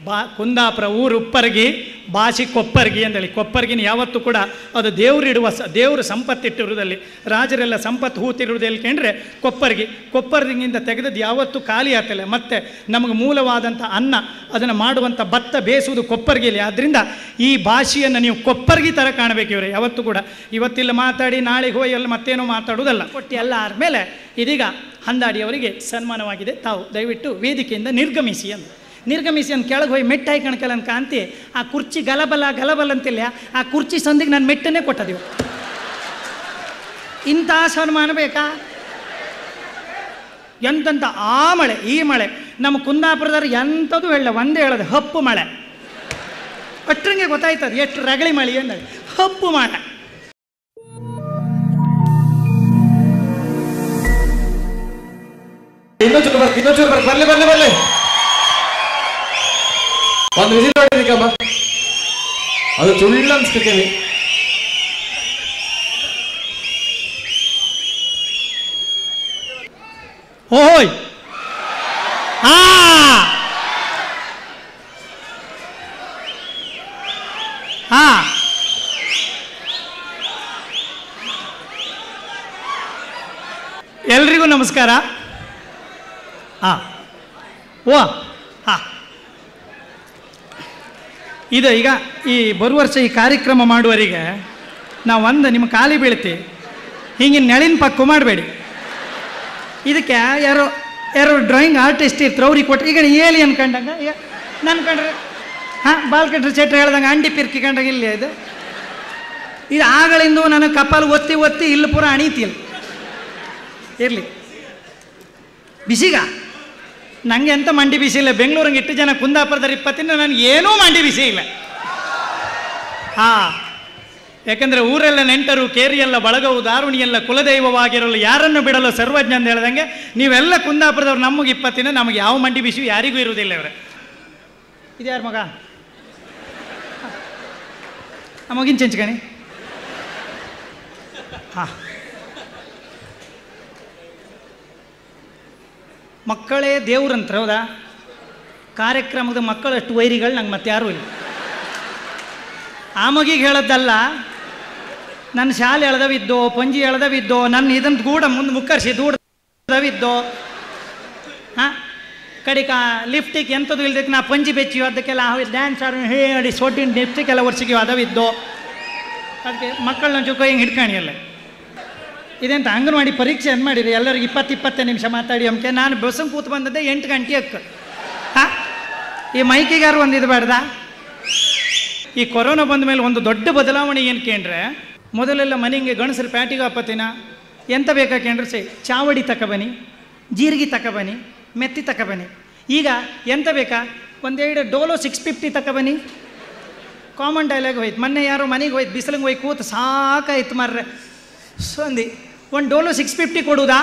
ಬಾ ಕುಂದಾಪುರ ಊರು ಉಪ್ಪರ್ಗಿ ಭಾಷೆ ಕೊಪ್ಪರ್ಗಿ ಅಂತೇಳಿ ಕೊಪ್ಪರ್ಗಿನ ಯಾವತ್ತೂ ಕೂಡ ಅದು ದೇವರಿಡುವ ಸ ದೇವರು ಸಂಪತ್ತಿಟ್ಟಿರುವುದಲ್ಲಿ ರಾಜರೆಲ್ಲ ಸಂಪತ್ತು ಹೂತಿರುವುದು ಎಲ್ಕೊಂಡ್ರೆ ಕೊಪ್ಪರ್ಗಿ ಕೊಪ್ಪರ್ಗಿಂದ ತೆಗೆದದ್ದು ಯಾವತ್ತೂ ಖಾಲಿ ಆಗ್ತಿಲ್ಲ ಮತ್ತು ನಮಗೆ ಮೂಲವಾದಂಥ ಅನ್ನ ಅದನ್ನು ಮಾಡುವಂಥ ಭತ್ತ ಬೇಯಿಸುವುದು ಕೊಪ್ಪರ್ಗಿಲಿ ಆದ್ದರಿಂದ ಈ ಭಾಷೆಯನ್ನು ನೀವು ಕೊಪ್ಪರ್ಗಿ ಥರ ಕಾಣಬೇಕು ಇವರೇ ಯಾವತ್ತೂ ಕೂಡ ಇವತ್ತಿಲ್ಲ ಮಾತಾಡಿ ನಾಳೆಗೆ ಹೋಗಿ ಅಲ್ಲಿ ಮತ್ತೇನೋ ಮಾತಾಡುವುದಲ್ಲ ಒಟ್ಟು ಎಲ್ಲ ಆದಮೇಲೆ ಇದೀಗ ಹಂದಾಡಿಯವರಿಗೆ ಸನ್ಮಾನವಾಗಿದೆ ತಾವು ದಯವಿಟ್ಟು ವೇದಿಕೆಯಿಂದ ನಿರ್ಗಮಿಸಿ ಅಂತ ನಿರ್ಗಮಿಸಿ ಅಂತ ಕೆಳಗೆ ಹೋಗಿ ಮೆಟ್ಟ ಹಾಯ್ಕಣಕಲ್ಲ ಅಂತ ಕಾಂತಿ ಆ ಕುರ್ಚಿ ಗಲಬಲ ಗಲಬಲ ಅಂತಿಲ್ಲ ಆ ಕುರ್ಚಿ ಸಂದಿಗೆ ನಾನು ಮೆಟ್ಟನ್ನೇ ಕೊಟ್ಟದೆವು ಇಂಥ ಸನ್ಮಾನ ಬೇಕಾ ಎಂತಂತ ಆ ಮಳೆ ಈ ಮಳೆ ನಮ್ಮ ಕುಂದಾಪುರದವ್ರು ಎಂಥದ್ದು ಹೇಳ ಒಂದೇ ಹೇಳೋದು ಹಪ್ಪು ಮಳೆ ಅಷ್ಟರಂಗೆ ಗೊತ್ತಾಯ್ತದೆ ಎಷ್ಟು ರಗಳಿ ಮಳೆ ಅಂದೇಳಿ ಹಪ್ಪು ಮಳೆ ಇನ್ನೊಂಚೂರು ಬರ್ಕ್ ಇನ್ನೊಂಚೂರು ಬರ್ಕ್ ಬರ್ಲಿ ಬರ್ಲಿ ಬರ್ಲಿ ಒಂದು ವಿಸಿಲ್ ಹೊಡಿಲಿಕ್ಕಮ್ಮ ಅದು ಸುಳ್ಳು ಅನ್ಸ್ಬಿಡ್ತೀನಿ ಓಯ್ ಆ ಆ ಎಲ್ರಿಗೂ ನಮಸ್ಕಾರ ಆ ಓ ಹಾ ಇದು ಈಗ ಈ ಬರುವ ವರ್ಷ ಈ ಕಾರ್ಯಕ್ರಮ ಮಾಡುವವರಿಗೆ ನಾವು ಒಂದು ನಿಮ್ಮ ಖಾಲಿ ಬೀಳ್ತಿ ಹಿಂಗಿನ ನೆಳಿನ ಪಕ್ಕು ಮಾಡಬೇಡಿ ಇದಕ್ಕೆ ಯಾರೋ ಯಾರೋ ಡ್ರಾಯಿಂಗ್ ಆರ್ಟಿಸ್ಟ್ ಇರ್ತಾರೆ ಅವ್ರಿಗೆ ಕೊಟ್ಟು ಈಗ ಏಲಿ ಅನ್ಕಂಡಂಗ ನನ್ನ ಕಂಡ್ರೆ ಹಾಂ ಬಾಲ್ಕಟ್ರಿ ಚಟ್ರಿ ಹೇಳ್ದಂಗೆ ಅಂಡಿ ಪಿರ್ಕಿ ಕಂಡಂಗೆ ಇಲ್ಲಿ ಇದು ಇದು ಆಗಳಿಂದ ನನಗೆ ಕಪಾಲು ಒತ್ತಿ ಒತ್ತಿ ಇಲ್ಲಿ ಪೂರ ಅಣೀತಿಲ್ಲ ಇರಲಿ ಬಿಸಿಗ ನನಗೆ ಎಂತ ಮಂಡಿ ಬಿಸಿ ಇಲ್ಲ ಬೆಂಗಳೂರಿಗೆ ಇಟ್ಟು ಜನ ಕುಂದಾಪುರದಲ್ಲಿ ಇಪ್ಪತ್ತಿನ ನನಗೆ ಏನೂ ಮಂಡಿ ಬಿಸಿ ಇಲ್ಲ ಹಾಂ ಯಾಕಂದರೆ ಊರೆಲ್ಲ ನೆಂಟರು ಕೇರಿಯೆಲ್ಲ ಬಳಗವು ದಾರುಣಿಯೆಲ್ಲ ಕುಲದೈವವಾಗಿರಲು ಯಾರನ್ನು ಬಿಡಲು ಸರ್ವಜ್ಞ ಅಂತ ಹೇಳ್ದಂಗೆ ನೀವೆಲ್ಲ ಕುಂದಾಪುರದವ್ರು ನಮಗೆ ಇಪ್ಪತ್ತಿನ ನಮಗೆ ಯಾವ ಮಂಡಿ ಬಿಸಿ ಯಾರಿಗೂ ಇರುವುದಿಲ್ಲ ಇವರೇ ಇದ್ಯಾರ ಮಗ ಆ ಮಗಿನ ಚೆಂಚ್ಕಣಿ ಹಾಂ ಮಕ್ಕಳೇ ದೇವ್ರಂತ್ರ ಹೌದಾ ಕಾರ್ಯಕ್ರಮದ ಮಕ್ಕಳಷ್ಟು ವೈರಿಗಳು ನಂಗೆ ಮತ್ತೆ ಯಾರೂ ಇಲ್ಲ ಆ ಮಗಿಗೆ ಹೇಳೋದಲ್ಲ ನನ್ನ ಶಾಲೆ ಎಳ್ದವಿದ್ದೋ ಪಂಜಿ ಎಳ್ದವಿದ್ದೋ ನನ್ನ ಇದನ್ನು ಗೂಡ ಮುಂದೆ ಮುಕ್ಕರ್ಸಿ ದೂಡದವಿದ್ದೋ ಹಾಂ ಕಡಿಕ ಲಿಫ್ಟಿಗೆ ಎಂಥದ್ದು ಇಲ್ದಕ್ಕೆ ನಾ ಪಂಜಿ ಬೆಚ್ಚಿಯೋ ಅದಕ್ಕೆಲ್ಲ ಡ್ಯಾನ್ಸ್ ಆಡೋ ಹೇಳಿ ಸೊಟ್ಟಿನ ಲಿಫ್ಟಿಗೆಲ್ಲ ವರ್ಷಿಗೆ ಅದವಿದ್ದೋ ಅದಕ್ಕೆ ಮಕ್ಕಳನ್ನ ಜೊಕ ಹಿಂಗೆ ಹಿಡ್ಕಣಿಯಲ್ಲ ಇದೆಂತ ಅಂಗನವಾಡಿ ಪರೀಕ್ಷೆ ಏನು ಮಾಡಿರಿ ಎಲ್ಲರಿಗೆ ಇಪ್ಪತ್ತು ಇಪ್ಪತ್ತೇ ನಿಮಿಷ ಮಾತಾಡಿ ಅಮ್ಕೆ ನಾನು ಬಸ್ಸಂಗೆ ಕೂತು ಬಂದದ್ದೆ ಎಂಟು ಗಂಟೆ ಅಕ್ಕ ಹಾಂ ಈ ಮೈಕಿಗಾರು ಒಂದು ಇದು ಬೇಡ್ದ ಈ ಕೊರೋನಾ ಬಂದ ಮೇಲೆ ಒಂದು ದೊಡ್ಡ ಬದಲಾವಣೆ ಏನು ಕೇಂದ್ರೆ ಮೊದಲೆಲ್ಲ ಮನೆಗೆ ಗಣಸರು ಪ್ಯಾಟಿಗೆ ಅಪ್ಪತ್ತಿನ ಎಂತ ಬೇಕಾ ಕೇಂದ್ರ ಸೈ ಚಾವಡಿ ತಕೊಬನ್ನಿ ಜೀರಿಗೆ ತಕೊಬನ್ನಿ ಮೆತ್ತಿ ತಕೊಬನ್ನಿ ಈಗ ಎಂತ ಬೇಕಾ ಒಂದೆರಡು ಡೋಲೋ ಸಿಕ್ಸ್ ಫಿಫ್ಟಿ ತಕೊಬನ್ನಿ ಕಾಮನ್ ಡೈಲಾಗ್ ಹೋಯ್ತು ಮೊನ್ನೆ ಯಾರೋ ಮನೆಗೆ ಹೋಯ್ತು ಬಿಸಿಲಿಗೆ ಹೋಗಿ ಕೂತು ಸಾಕಾಯ್ತು ಮಾರ್ರೆ ಸಂದಿ ಒಂದು ಡೋಲೋ ಸಿಕ್ಸ್ ಫಿಫ್ಟಿ ಕೊಡುವುದಾ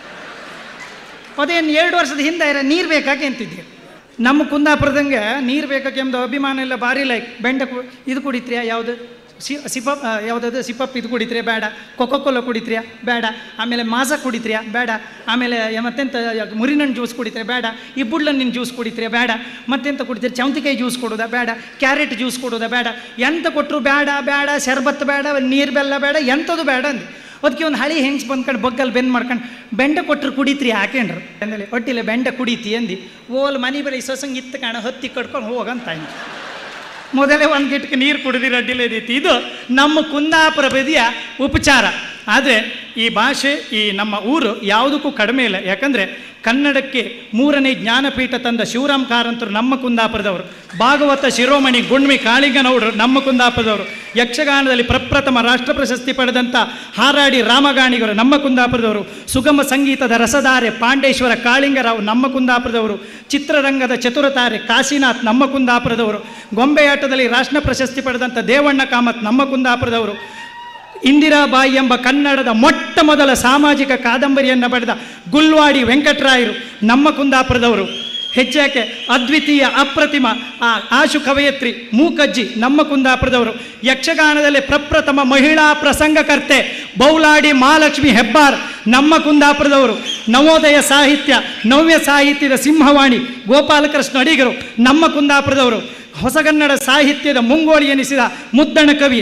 ಅದೇನು ಎರಡು ವರ್ಷದ ಹಿಂದೆ ಇರ ನೀರು ಬೇಕಾಕೆ ಅಂತಿದ್ದೀರಿ ನಮ್ಮ ಕುಂದಾಪುರದಂಗೆ ನೀರು ಬೇಕಾಕೆ ಎಂಬುದು ಅಭಿಮಾನ ಎಲ್ಲ ಭಾರಿ ಲೈಕ್ ಬೆಂಡ ಕು ಇದು ಕುಡಿತ್ರಿಯಾ ಯಾವುದು ಸಿ ಸಿಪಪ್ ಯಾವುದದು ಸಿಪಪ್ ಇದು ಕುಡಿತ್ರಿಯಾ ಬೇಡ ಕೊಕೊಕೊಲ್ಲ ಕುಡಿತ್ರಿಯಾ ಬೇಡ ಆಮೇಲೆ ಮಾಸ ಕುಡಿತ್ರಿಯಾ ಬೇಡ ಆಮೇಲೆ ಮತ್ತೆಂತ ಮುರಿನಣ್ಣು ಜ್ಯೂಸ್ ಕುಡಿತ್ರೆ ಬೇಡ ಈ ಬುಡ್ಲಣ್ಣಿನ ಜ್ಯೂಸ್ ಕುಡಿತ್ರೆ ಬೇಡ ಮತ್ತೆಂತ ಕುಡಿತೀರಿ ಚೌಂತಿಕಾಯಿ ಜ್ಯೂಸ್ ಕೊಡೋದಾ ಬೇಡ ಕ್ಯಾರೆಟ್ ಜ್ಯೂಸ್ ಕೊಡೋದಾ ಬೇಡ ಎಂತ ಕೊಟ್ಟರು ಬೇಡ ಬೇಡ ಶರ್ಬತ್ ಬೇಡ ನೀರು ಬೆಲ್ಲ ಬೇಡ ಎಂಥದ್ದು ಬೇಡ ಅಂದು ಅದಕ್ಕೆ ಒಂದು ಹಳಿ ಹೆಂಗ್ಸ್ ಬಂದ್ಕೊಂಡು ಬಗ್ಗಲ್ಲಿ ಬೆಂದ್ ಮಾಡ್ಕೊಂಡು ಬೆಂಡ ಕೊಟ್ಟರು ಕುಡಿತ್ರಿ ಹಾಕೇನ್ರು ಅಂದೇಳಿ ಒಟ್ಟಿಲ್ಲ ಬೆಂಡ ಕುಡಿತಿ ಅಂದು ಓಲ್ ಮನೆ ಬರೀ ಸೊಸಂಗೆ ಇತ್ತು ಕಾಣ ಹತ್ತಿ ಕಟ್ಕೊಂಡು ಹೋಗಂತ ಅಂದು ಮೊದಲೇ ಒಂದು ಗಿಟ್ಕೆ ನೀರು ಕುಡಿದಿರ ಅಡ್ಡಿಲೇದೈತಿ ಇದು ನಮ್ಮ ಕುಂದಾಪುರ ಬದಿಯ ಉಪಚಾರ ಆದರೆ ಈ ಭಾಷೆ ಈ ನಮ್ಮ ಊರು ಯಾವುದಕ್ಕೂ ಕಡಿಮೆ ಇಲ್ಲ ಯಾಕಂದರೆ ಕನ್ನಡಕ್ಕೆ ಮೂರನೇ ಜ್ಞಾನಪೀಠ ತಂದ ಶಿವರಾಮ್ ಕಾರಂತರು ನಮ್ಮ ಕುಂದಾಪುರದವರು ಭಾಗವತ ಶಿರೋಮಣಿ ಗುಣ್ಮಿ ಕಾಳಿಂಗನವರು ನಮ್ಮ ಕುಂದಾಪುರದವರು ಯಕ್ಷಗಾನದಲ್ಲಿ ಪ್ರಪ್ರಥಮ ರಾಷ್ಟ್ರ ಪ್ರಶಸ್ತಿ ಪಡೆದಂಥ ಹಾರಾಡಿ ರಾಮಗಾಣಿಗರು ನಮ್ಮ ಕುಂದಾಪುರದವರು ಸುಗಮ ಸಂಗೀತದ ರಸಧಾರೆ ಪಾಂಡೇಶ್ವರ ಕಾಳಿಂಗರಾವ್ ನಮ್ಮ ಕುಂದಾಪುರದವರು ಚಿತ್ರರಂಗದ ಚತುರತಾರೆ ಕಾಶಿನಾಥ್ ನಮ್ಮ ಕುಂದಾಪುರದವರು ಗೊಂಬೆಯಾಟದಲ್ಲಿ ರಾಷ್ಟ್ರ ಪ್ರಶಸ್ತಿ ಪಡೆದಂಥ ದೇವಣ್ಣ ಕಾಮತ್ ನಮ್ಮ ಕುಂದಾಪುರದವರು ಇಂದಿರಾಬಾಯಿ ಎಂಬ ಕನ್ನಡದ ಮೊಟ್ಟ ಮೊದಲ ಸಾಮಾಜಿಕ ಕಾದಂಬರಿಯನ್ನು ಬರೆದ ಗುಲ್ವಾಡಿ ವೆಂಕಟರಾಯರು ನಮ್ಮ ಕುಂದಾಪುರದವರು ಹೆಚ್ಚಾಕೆ ಅದ್ವಿತೀಯ ಅಪ್ರತಿಮ ಆ ಆಶು ಕವಯತ್ರಿ ಮೂಕಜ್ಜಿ ನಮ್ಮ ಕುಂದಾಪುರದವರು ಯಕ್ಷಗಾನದಲ್ಲಿ ಪ್ರಪ್ರಥಮ ಮಹಿಳಾ ಪ್ರಸಂಗಕರ್ತೆ ಬೌಲಾಡಿ ಮಹಾಲಕ್ಷ್ಮಿ ಹೆಬ್ಬಾರ್ ನಮ್ಮ ಕುಂದಾಪುರದವರು ನವೋದಯ ಸಾಹಿತ್ಯ ನವ್ಯ ಸಾಹಿತ್ಯದ ಸಿಂಹವಾಣಿ ಗೋಪಾಲಕೃಷ್ಣ ಅಡಿಗರು ನಮ್ಮ ಕುಂದಾಪುರದವರು ಹೊಸಗನ್ನಡ ಸಾಹಿತ್ಯದ ಮುಂಗೋಳಿ ಎನಿಸಿದ ಮುದ್ದಣ ಕವಿ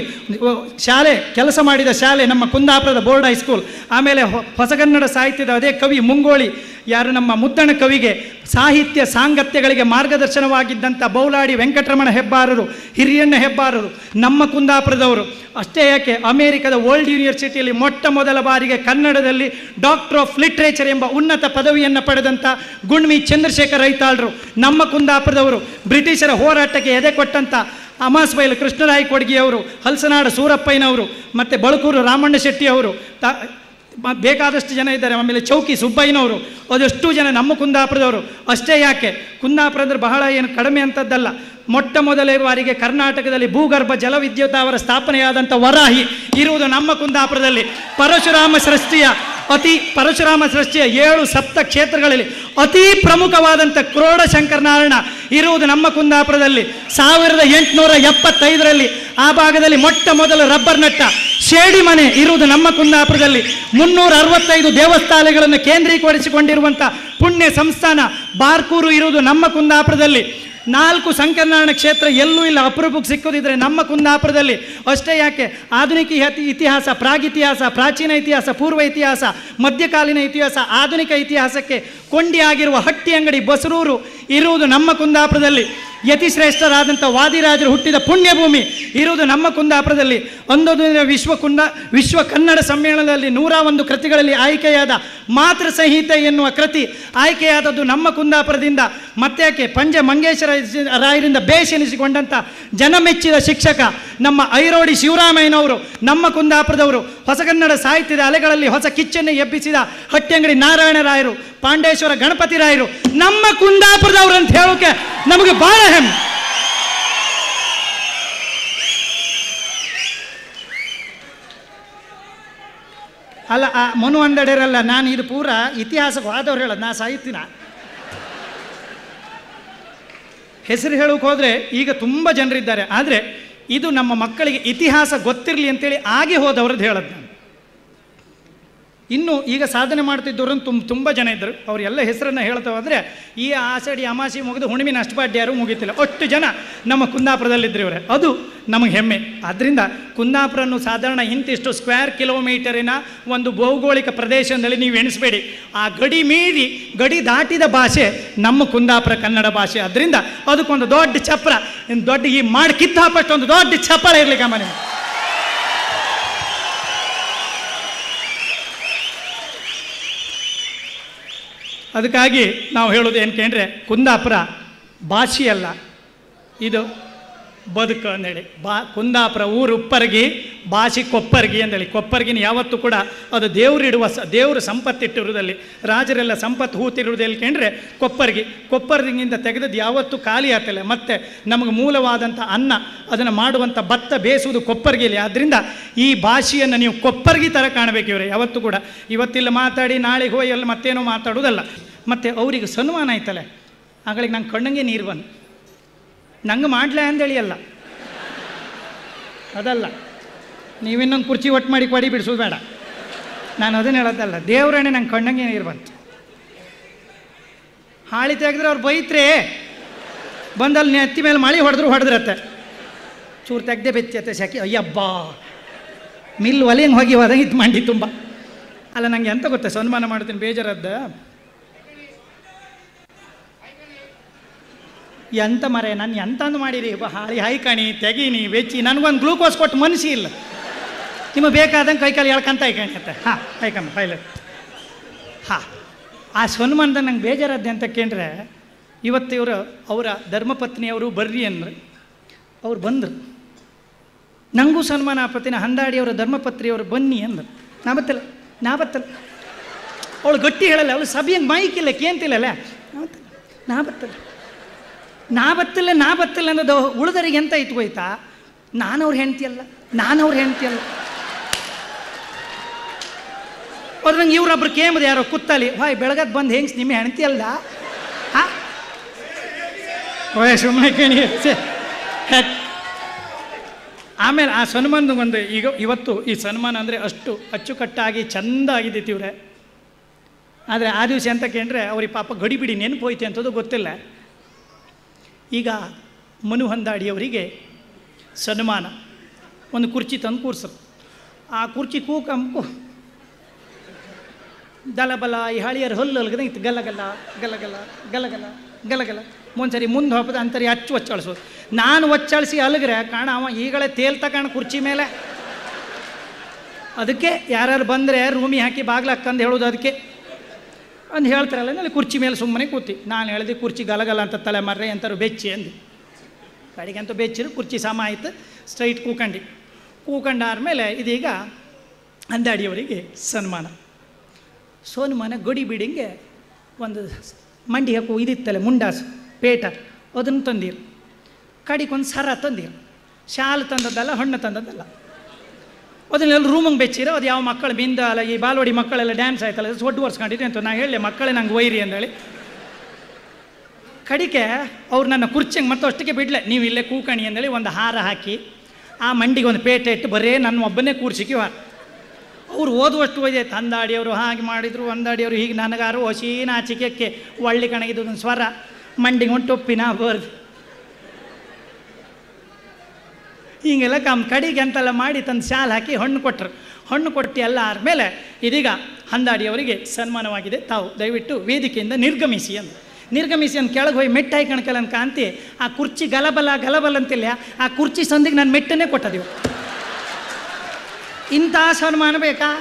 ಶಾಲೆ ಕೆಲಸ ಮಾಡಿದ ಶಾಲೆ ನಮ್ಮ ಕುಂದಾಪುರದ ಬೋರ್ಡ್ ಹೈಸ್ಕೂಲ್ ಆಮೇಲೆ ಹೊ- ಹೊಸಗನ್ನಡ ಸಾಹಿತ್ಯದ ಅದೇ ಕವಿ ಮುಂಗೋಳಿ ಯಾರು ನಮ್ಮ ಮುದ್ದಣ ಕವಿಗೆ ಸಾಹಿತ್ಯ ಸಾಂಗತ್ಯಗಳಿಗೆ ಮಾರ್ಗದರ್ಶನವಾಗಿದ್ದಂಥ ಬೌಲಾಡಿ ವೆಂಕಟರಮಣ ಹೆಬ್ಬಾರರು ಹಿರಿಯಣ್ಣ ಹೆಬ್ಬಾರರು ನಮ್ಮ ಕುಂದಾಪುರದವರು ಅಷ್ಟೇ ಯಾಕೆ ಅಮೆರಿಕದ ವರ್ಲ್ಡ್ ಯೂನಿವರ್ಸಿಟಿಯಲ್ಲಿ ಮೊಟ್ಟ ಮೊದಲ ಬಾರಿಗೆ ಕನ್ನಡದಲ್ಲಿ ಡಾಕ್ಟರ್ ಆಫ್ ಲಿಟ್ರೇಚರ್ ಎಂಬ ಉನ್ನತ ಪದವಿಯನ್ನು ಪಡೆದಂಥ ಗುಣ್ಮಿ ಚಂದ್ರಶೇಖರ್ ರೈತಾಳ್ರು ನಮ್ಮ ಕುಂದಾಪುರದವರು ಬ್ರಿಟಿಷರ ಹೋರಾಟಕ್ಕೆ ಎದೆ ಕೊಟ್ಟಂಥ ಅಮಾಸ್ಬೈಲು ಕೃಷ್ಣರಾಯ ಕೊಡ್ಗಿಯವರು ಹಲಸನಾಡು ಸೂರಪ್ಪಯ್ಯನವರು ಮತ್ತು ಬಳಕೂರು ರಾಮಣ್ಣ ಶೆಟ್ಟಿಯವರು ತ ಮ- ಬೇಕಾದಷ್ಟು ಜನ ಇದ್ದಾರೆ ಆಮೇಲೆ ಚೌಕಿ ಸುಬ್ಬಯ್ಯನವರು ಅದೆಷ್ಟು ಜನ ನಮ್ಮ ಕುಂದಾಪುರದವರು ಅಷ್ಟೇ ಯಾಕೆ ಕುಂದಾಪುರ ಅಂದ್ರೆ ಬಹಳ ಏನು ಕಡಿಮೆ ಅಂಥದ್ದಲ್ಲ ಮೊಟ್ಟ ಮೊದಲೇ ಬಾರಿಗೆ ಕರ್ನಾಟಕದಲ್ಲಿ ಭೂಗರ್ಭ ಜಲವಿದ್ಯುತ್ ಸ್ಥಾಪನೆಯಾದಂಥ ವರಾಹಿ ಇರುವುದು ನಮ್ಮ ಕುಂದಾಪುರದಲ್ಲಿ ಪರಶುರಾಮ ಸೃಷ್ಟಿಯ ಅತಿ ಪರಶುರಾಮ ಸೃಷ್ಟಿಯ ಏಳು ಸಪ್ತ ಕ್ಷೇತ್ರಗಳಲ್ಲಿ ಅತಿ ಪ್ರಮುಖವಾದಂಥ ಕ್ರೋಡ ಶಂಕರನಾರಾಯಣ ಇರುವುದು ನಮ್ಮ ಕುಂದಾಪುರದಲ್ಲಿ ಸಾವಿರದ ಎಂಟುನೂರ ಎಪ್ಪತ್ತೈದರಲ್ಲಿ ಆ ಭಾಗದಲ್ಲಿ ಮೊಟ್ಟ ಮೊದಲ ರಬ್ಬರ್ ನಟ್ಟ ಶೇಡಿ ಮನೆ ಇರುವುದು ನಮ್ಮ ಕುಂದಾಪುರದಲ್ಲಿ ಮುನ್ನೂರ ಅರವತ್ತೈದು ದೇವಸ್ಥಾನಗಳನ್ನು ಕೇಂದ್ರೀಕರಿಸಿಕೊಂಡಿರುವಂಥ ಪುಣ್ಯ ಸಂಸ್ಥಾನ ಬಾರ್ಕೂರು ಇರುವುದು ನಮ್ಮ ಕುಂದಾಪುರದಲ್ಲಿ ನಾಲ್ಕು ಸಂಕರನಾರಾಯಣ ಕ್ಷೇತ್ರ ಎಲ್ಲೂ ಇಲ್ಲ ಅಪರೂಪಕ್ಕೆ ಸಿಕ್ಕೋದಿದ್ರೆ ನಮ್ಮ ಕುಂದಾಪುರದಲ್ಲಿ ಅಷ್ಟೇ ಯಾಕೆ ಆಧುನಿಕ ಇಹತಿ- ಇತಿಹಾಸ ಪ್ರಾಗಿತಿಹಾಸ ಪ್ರಾಚೀನ ಇತಿಹಾಸ ಪೂರ್ವ ಇತಿಹಾಸ ಮಧ್ಯಕಾಲೀನ ಇತಿಹಾಸ ಆಧುನಿಕ ಇತಿಹಾಸಕ್ಕೆ ಕೊಂಡಿಯಾಗಿರುವ ಹಟ್ಟಿ ಅಂಗಡಿ ಬಸರೂರು ಇರುವುದು ನಮ್ಮ ಕುಂದಾಪುರದಲ್ಲಿ ಯತಿಶ್ರೇಷ್ಠರಾದಂಥ ವಾದಿರಾಜರು ಹುಟ್ಟಿದ ಪುಣ್ಯಭೂಮಿ ಇರುವುದು ನಮ್ಮ ಕುಂದಾಪುರದಲ್ಲಿ ಒಂದೊಂದು ದಿನ ವಿಶ್ವ ಕುಂದ ವಿಶ್ವ ಕನ್ನಡ ಸಮ್ಮೇಳನದಲ್ಲಿ ನೂರ ಒಂದು ಕೃತಿಗಳಲ್ಲಿ ಆಯ್ಕೆಯಾದ ಮಾತೃ ಸಂಹಿತೆ ಎನ್ನುವ ಕೃತಿ ಆಯ್ಕೆಯಾದದ್ದು ನಮ್ಮ ಕುಂದಾಪುರದಿಂದ ಮತ್ತೆ ಯಾಕೆ ಪಂಜ ಮಂಗೇಶ್ವರ ರಾಯರಿಂದ ಬೇಷ್ ಎನಿಸಿಕೊಂಡಂಥ ಜನಮೆಚ್ಚಿದ ಶಿಕ್ಷಕ ನಮ್ಮ ಐರೋಡಿ ಶಿವರಾಮಯ್ಯನವರು ನಮ್ಮ ಕುಂದಾಪುರದವರು ಹೊಸಗನ್ನಡ ಸಾಹಿತ್ಯದ ಅಲೆಗಳಲ್ಲಿ ಹೊಸ ಕಿಚ್ಚನ್ನು ಎಬ್ಬಿಸಿದ ಹಟ್ಟಿಯಂಗಡಿ ನಾರಾಯಣರಾಯರು ಪಾಂಡೇಶ್ವರ ಗಣಪತಿ ರಾಯರು ನಮ್ಮ ಕುಂದಾಪುರದವರು ಅಂತ ಹೇಳೋಕೆ ನಮಗೆ ಬಹಳ ಹೆಮ್ಮೆ ಅಲ್ಲ ಆ ಮನು ಅಂದಡೆರಲ್ಲ ನಾನು ಇದು ಪೂರ ಇತಿಹಾಸಕ್ಕೆ ಹೋದವ್ರು ಹೇಳೋದು ನಾ ಸಾಹಿತ್ಯನ ಹೆಸರು ಹೇಳೋಕೆ ಹೋದರೆ ಈಗ ತುಂಬ ಜನರಿದ್ದಾರೆ ಆದರೆ ಇದು ನಮ್ಮ ಮಕ್ಕಳಿಗೆ ಇತಿಹಾಸ ಗೊತ್ತಿರಲಿ ಅಂತೇಳಿ ಆಗಿ ಹೋದವ್ರದ್ದು ಹೇಳೋದು ನಾನು ಇನ್ನು ಈಗ ಸಾಧನೆ ಮಾಡ್ತಿದ್ದವರು ತುಂಬ ತುಂಬ ಜನ ಇದ್ದರು ಅವರೆಲ್ಲ ಹೆಸರನ್ನು ಹೇಳ್ತಾ ಹೋದರೆ ಈ ಆಷಾಢಿ ಅಮಾಸಿ ಮುಗಿದು ಹುಣ್ಣಿಮೆ ಅಷ್ಟಪಾಡ್ಯಾರು ಮುಗೀತಿಲ್ಲ ಒಟ್ಟು ಜನ ನಮ್ಮ ಕುಂದಾಪುರದಲ್ಲಿದ್ದರು ಇವರೇ ಅದು ನಮಗೆ ಹೆಮ್ಮೆ ಆದ್ದರಿಂದ ಕುಂದಾಪುರನ್ನು ಸಾಧಾರಣ ಇಂತಿಷ್ಟು ಸ್ಕ್ವೇರ್ ಕಿಲೋಮೀಟರಿನ ಒಂದು ಭೌಗೋಳಿಕ ಪ್ರದೇಶದಲ್ಲಿ ನೀವು ಎಣಿಸಬೇಡಿ ಆ ಗಡಿ ಮೀರಿ ಗಡಿ ದಾಟಿದ ಭಾಷೆ ನಮ್ಮ ಕುಂದಾಪುರ ಕನ್ನಡ ಭಾಷೆ ಅದರಿಂದ ಅದಕ್ಕೊಂದು ದೊಡ್ಡ ಚಪ್ರ ಇನ್ನು ದೊಡ್ಡ ಈ ಮಾಡಿ ಕಿತ್ತು ಹಾಪಷ್ಟು ಒಂದು ದೊಡ್ಡ ಚಪ್ಪರ ಇರಲಿಕ್ಕೆ ಮನೆ ಅದಕ್ಕಾಗಿ ನಾವು ಹೇಳೋದು ಏನು ಕೇಂದ್ರೆ ಕುಂದಾಪುರ ಭಾಷೆಯಲ್ಲ ಇದು ಬದುಕು ಅಂದೇಳಿ ಬಾ ಕುಂದಾಪುರ ಊರು ಉಪ್ಪರ್ಗಿ ಭಾಷೆ ಕೊಪ್ಪರ್ಗಿ ಅಂದೇಳಿ ಕೊಪ್ಪರ್ಗಿನ ಯಾವತ್ತೂ ಕೂಡ ಅದು ದೇವರಿಡುವ ಸ ದೇವರು ಸಂಪತ್ತಿಟ್ಟಿರುವುದಲ್ಲಿ ರಾಜರೆಲ್ಲ ಸಂಪತ್ತು ಹೂತಿರುವುದು ಕೇಂದ್ರೆ ಕೊಪ್ಪರ್ಗಿ ಕೊಪ್ಪರ್ಗಿಂದ ತೆಗೆದದ್ದು ಯಾವತ್ತೂ ಖಾಲಿ ಆಗ್ತಿಲ್ಲ ಮತ್ತು ನಮಗೆ ಮೂಲವಾದಂಥ ಅನ್ನ ಅದನ್ನು ಮಾಡುವಂಥ ಭತ್ತ ಬೇಯಿಸುವುದು ಕೊಪ್ಪರ್ಗಿಯಲ್ಲಿ ಆದ್ದರಿಂದ ಈ ಭಾಷೆಯನ್ನು ನೀವು ಕೊಪ್ಪರ್ಗಿ ಥರ ಕಾಣಬೇಕು ಇವರೇ ಯಾವತ್ತೂ ಕೂಡ ಇವತ್ತಿಲ್ಲ ಮಾತಾಡಿ ನಾಳೆಗೆ ಹೋಗಿ ಅಲ್ಲಿ ಮತ್ತೇನೋ ಮಾತಾಡೋದಲ್ಲ ಮತ್ತು ಅವರಿಗೆ ಸನ್ಮಾನ ಆಯ್ತಲ್ಲ ಆಗಳಿಗೆ ನಂಗೆ ಕಣ್ಣಂಗೆ ನೀರು ಬಂದು ನಂಗೆ ಮಾಡ್ಲೇ ಅಂದೇಳಿ ಅಲ್ಲ ಅದಲ್ಲ ನೀವಿನ್ನೊಂದು ಕುರ್ಚಿ ಒಟ್ಟು ಮಾಡಿ ಕೊಡಿ ಬಿಡಿಸೋದು ಬೇಡ ನಾನು ಅದನ್ನ ಹೇಳೋದಲ್ಲ ದೇವ್ರಣೆ ನಂಗೆ ಕಣ್ಣಂಗೆ ನೀರು ಬಂತು ಹಾಳಿ ತೆಗೆದ್ರೆ ಅವ್ರು ಬೈತ್ರೆ ಬಂದಲ್ಲಿ ನೆತ್ತಿ ಮೇಲೆ ಮಳೆ ಹೊಡೆದ್ರು ಹೊಡೆದ್ರತ್ತೆ ಚೂರು ತೆಗ್ದೆ ಬೆಚ್ಚತ್ತೆ ಸೆಕೆ ಅಯ್ಯಬ್ಬಾ ಮಿಲ್ ಒಲೆಂಗೆ ಹೋಗಿ ಹೋದ ಇದು ಮಂಡಿ ತುಂಬ ಅಲ್ಲ ನಂಗೆ ಎಂತ ಗೊತ್ತಾ ಸನ್ಮಾನ ಮಾಡ್ತೀನಿ ಬೇಜಾರದ್ದ ಎಂತ ಮರೆ ನಾನು ಎಂತಂದು ಮಾಡಿರಿ ಬ ಹಾಳಿ ಹಾಯ್ಕಣಿ ತೆಗೀನಿ ಬೆಚ್ಚಿ ನನಗೊಂದು ಗ್ಲೂಕೋಸ್ ಕೊಟ್ಟು ಮನಸ್ಸಿ ಇಲ್ಲ ನಿಮಗೆ ಬೇಕಾದಂಗೆ ಕೈಕಾಲು ಎಳ್ಕಂತ ಹಾಯ್ಕಣಿ ಅಂತ ಹಾಂ ಹಾಯ್ಕಮ್ಮ ಫೈಲ್ ಹಾಂ ಆ ಸನ್ಮಾನದ ನಂಗೆ ಬೇಜಾರದ್ದೆ ಅಂತ ಕೇಂದ್ರೆ ಇವತ್ತು ಇವರು ಅವರ ಧರ್ಮಪತ್ನಿಯವರು ಬರ್ರಿ ಅಂದ್ರು ಅವ್ರು ಬಂದರು ನನಗೂ ಸನ್ಮಾನ ಆಪತ್ತಿನ ಹಂದಾಡಿಯವರ ಧರ್ಮಪತ್ರಿಯವರು ಬನ್ನಿ ಅಂದರು ನಾ ಬತ್ತಲ್ಲ ನಾ ಬತ್ತಲ್ಲ ಅವಳು ಗಟ್ಟಿ ಹೇಳಲ್ಲ ಅವಳು ಸಭೆಯಂಗೆ ಮೈಕಿಲ್ಲ ಕೇಂತಿಲ್ಲಲ್ಲ ನಾ ಬತ್ತಲ್ಲ ನಾ ಬತ್ತಲ್ಲ ನಾ ಬತ್ತಿಲ್ಲ ನಾ ಬತ್ತಿಲ್ಲ ಅನ್ನೋದು ಉಳಿದರಿಗೆ ಎಂತ ಇತ್ತು ಹೋಯ್ತಾ ನಾನು ಅವ್ರ ಹೆಂಡ್ತಿ ಅಲ್ಲ ನಾನು ಅವ್ರ ಹೆಂಡ್ತಿ ಅಲ್ಲ ಅವ್ರು ನಂಗೆ ಇವ್ರೊಬ್ರು ಕೇಮದು ಯಾರೋ ಕುತ್ತಲಿ ಹಾಯ್ ಬೆಳಗಕ್ಕೆ ಬಂದು ಹೆಂಗ್ಸ್ ನಿಮ್ಮ ಹೆಂಡ್ತಿ ಅಲ್ಲ ಹಾ ಓಯ್ ಸುಮ್ಮನೆ ಕೇಳಿ ಛೆ, ಹೆಕ್. ಆಮೇಲೆ ಆ ಸನ್ಮಾನದ ಒಂದು ಈಗ ಇವತ್ತು ಈ ಸನ್ಮಾನ ಅಂದರೆ ಅಷ್ಟು ಅಚ್ಚುಕಟ್ಟಾಗಿ ಚಂದ ಆಗಿದ್ದಿತ್ತು ಇವ್ರೆ ಆದರೆ ಆ ದಿವಸ ಎಂತ ಕೇಂದ್ರೆ ಅವ್ರಿಗೆ ಪಾಪ ಗಡಿಬಿಡಿ ನೆನಪು ಹೋಯ್ತು ಅಂತದ್ದು ಗೊತ್ತಿಲ್ಲ ಈಗ ಮನು ಹೊಂದಾಡಿಯವರಿಗೆ ಸನ್ಮಾನ ಒಂದು ಕುರ್ಚಿ ತಂದು ಕೂರ್ಸರು ಆ ಕುರ್ಚಿ ಕೂಕಂಕು ದಲಬಲ ಈ ಹಳಿಯರ ಹೊಲ್ಲಲ್ಗದ ಇತ್ತು ಗಲಗಲ ಗಲಗಲ ಗಲಗಲ ಗಲಗಲ ಒಂದ್ಸರಿ ಮುಂದೆ ಹೋಗ್ತದೆ ಅಂತರಿ ಹಚ್ಚು ಒಚ್ಚಾಳಿಸೋದು ನಾನು ಒಚ್ಚಾಳಿಸಿ ಅಲಗ್ರೆ ಕಾಣ ಅವ ಈಗಲೇ ತೇಲ್ತ ಕಾಣ ಕುರ್ಚಿ ಮೇಲೆ ಅದಕ್ಕೆ ಯಾರ್ಯಾರು ಬಂದರೆ ರೂಮಿ ಹಾಕಿ ಬಾಗ್ಲು ಹಾಕಂದು ಹೇಳೋದು ಅದಕ್ಕೆ ಅಂದು ಹೇಳ್ತಾರಲ್ಲ ಅಲ್ಲಿ ಕುರ್ಚಿ ಮೇಲೆ ಸುಮ್ಮನೆ ಕೂತಿ ನಾನು ಹೇಳಿದೆ ಕುರ್ಚಿ ಗಲಗಲ ಅಂತ ತಲೆ ಮರ್ರೆ ಅಂತಾರು ಬೆಚ್ಚಿ ಅಂದು ಕಡೆಗಂತೂ ಬೆಚ್ಚಿರು ಕುರ್ಚಿ ಸಮ ಆಯ್ತು ಸ್ಟ್ರೈಟ್ ಕೂಕಂಡು ಕೂಕಂಡಾದ್ಮೇಲೆ ಇದೀಗ ಅಂದಾಡಿಯವರಿಗೆ ಸನ್ಮಾನ ಸೋನ್ಮಾನ ಗಡಿ ಬಿಡಿಂಗೆ ಒಂದು ಮಂಡಿ ಹಾಕು ಇದಿತ್ತಲ್ಲ ಮುಂಡಾಸು ಪೇಟ ಅದನ್ನು ತಂದಿರು ಕಡಿಗೊಂದು ಸರ ತಂದಿರು ಶಾಲು ತಂದದ್ದಲ್ಲ ಹಣ್ಣು ತಂದದ್ದಲ್ಲ ಅದನ್ನೆಲ್ಲ ರೂಮಿಗೆ ಬೆಚ್ಚಿರೋ ಅದು ಯಾವ ಮಕ್ಕಳು ಬಿಂದ ಅಲ್ಲ ಈ ಬಾಲ್ವಾಡಿ ಮಕ್ಕಳೆಲ್ಲ ಡ್ಯಾನ್ಸ್ ಆಯ್ತಲ್ಲ ಒಟ್ಟು ವರ್ಷಕೊಂಡಿದೆ ಅಂತ ನಾ ಹೇಳಿ ಮಕ್ಕಳೇ ನಂಗೆ ಒಯ್ರಿ ಅಂದೇಳಿ ಕಡಿಕೆ ಅವ್ರು ನನ್ನ ಕುರ್ಚಿಂಗೆ ಮತ್ತೆ ಅಷ್ಟಕ್ಕೆ ಬಿಡ್ಲೆ ನೀವು ಇಲ್ಲೇ ಕೂಕಣಿ ಅಂದೇಳಿ ಒಂದು ಹಾರ ಹಾಕಿ ಆ ಮಂಡಿಗೆ ಒಂದು ಪೇಟೆ ಇಟ್ಟು ಬರೇ ನನ್ನ ಒಬ್ಬನೇ ಕೂರ್ಸಿಕಿವ ಅವ್ರು ಓದುವಷ್ಟು ಓದಿದೆ ತಂದಾಡಿಯವರು ಹಾಗೆ ಮಾಡಿದರು ಒಂದಾಡಿಯವರು ಹೀಗೆ ನನಗಾರು ಹೊಸಿ ನಾಚಿಕೆಕ್ಕೆ ಒಳ್ಳೆ ಕಣಗಿದ್ದು ಒಂದು ಸ್ವರ ಮಂಡಿಗೆ ಒಂದು ಟೊಪ್ಪಿನ ಬರ್ದು ಹೀಗೆಲ್ಲ ಕಮ್ ಕಡಿಗೆ ಅಂತೆಲ್ಲ ಮಾಡಿ ತಂದು ಶಾಲ್ ಹಾಕಿ ಹಣ್ಣು ಕೊಟ್ಟರು ಹಣ್ಣು ಕೊಟ್ಟು ಎಲ್ಲ ಆದಮೇಲೆ ಇದೀಗ ಹಂದಾಡಿಯವರಿಗೆ ಸನ್ಮಾನವಾಗಿದೆ ತಾವು ದಯವಿಟ್ಟು ವೇದಿಕೆಯಿಂದ ನಿರ್ಗಮಿಸಿ ಅಂತ ನಿರ್ಗಮಿಸಿ ಅಂತ ಕೆಳಗೆ ಹೋಗಿ ಮೆಟ್ಟ ಹಾಕಣಕಲ್ಲ ಅಂತ ಕಾಂತಿ ಆ ಕುರ್ಚಿ ಗಲಬಲ ಗಲಬಲ ಅಂತಿಲ್ಲ ಆ ಕುರ್ಚಿ ಸಂದಿಗೆ ನಾನು ಮೆಟ್ಟನ್ನೇ ಕೊಟ್ಟದೆವು ಇಂಥ ಸನ್ಮಾನ ಬೇಕಾ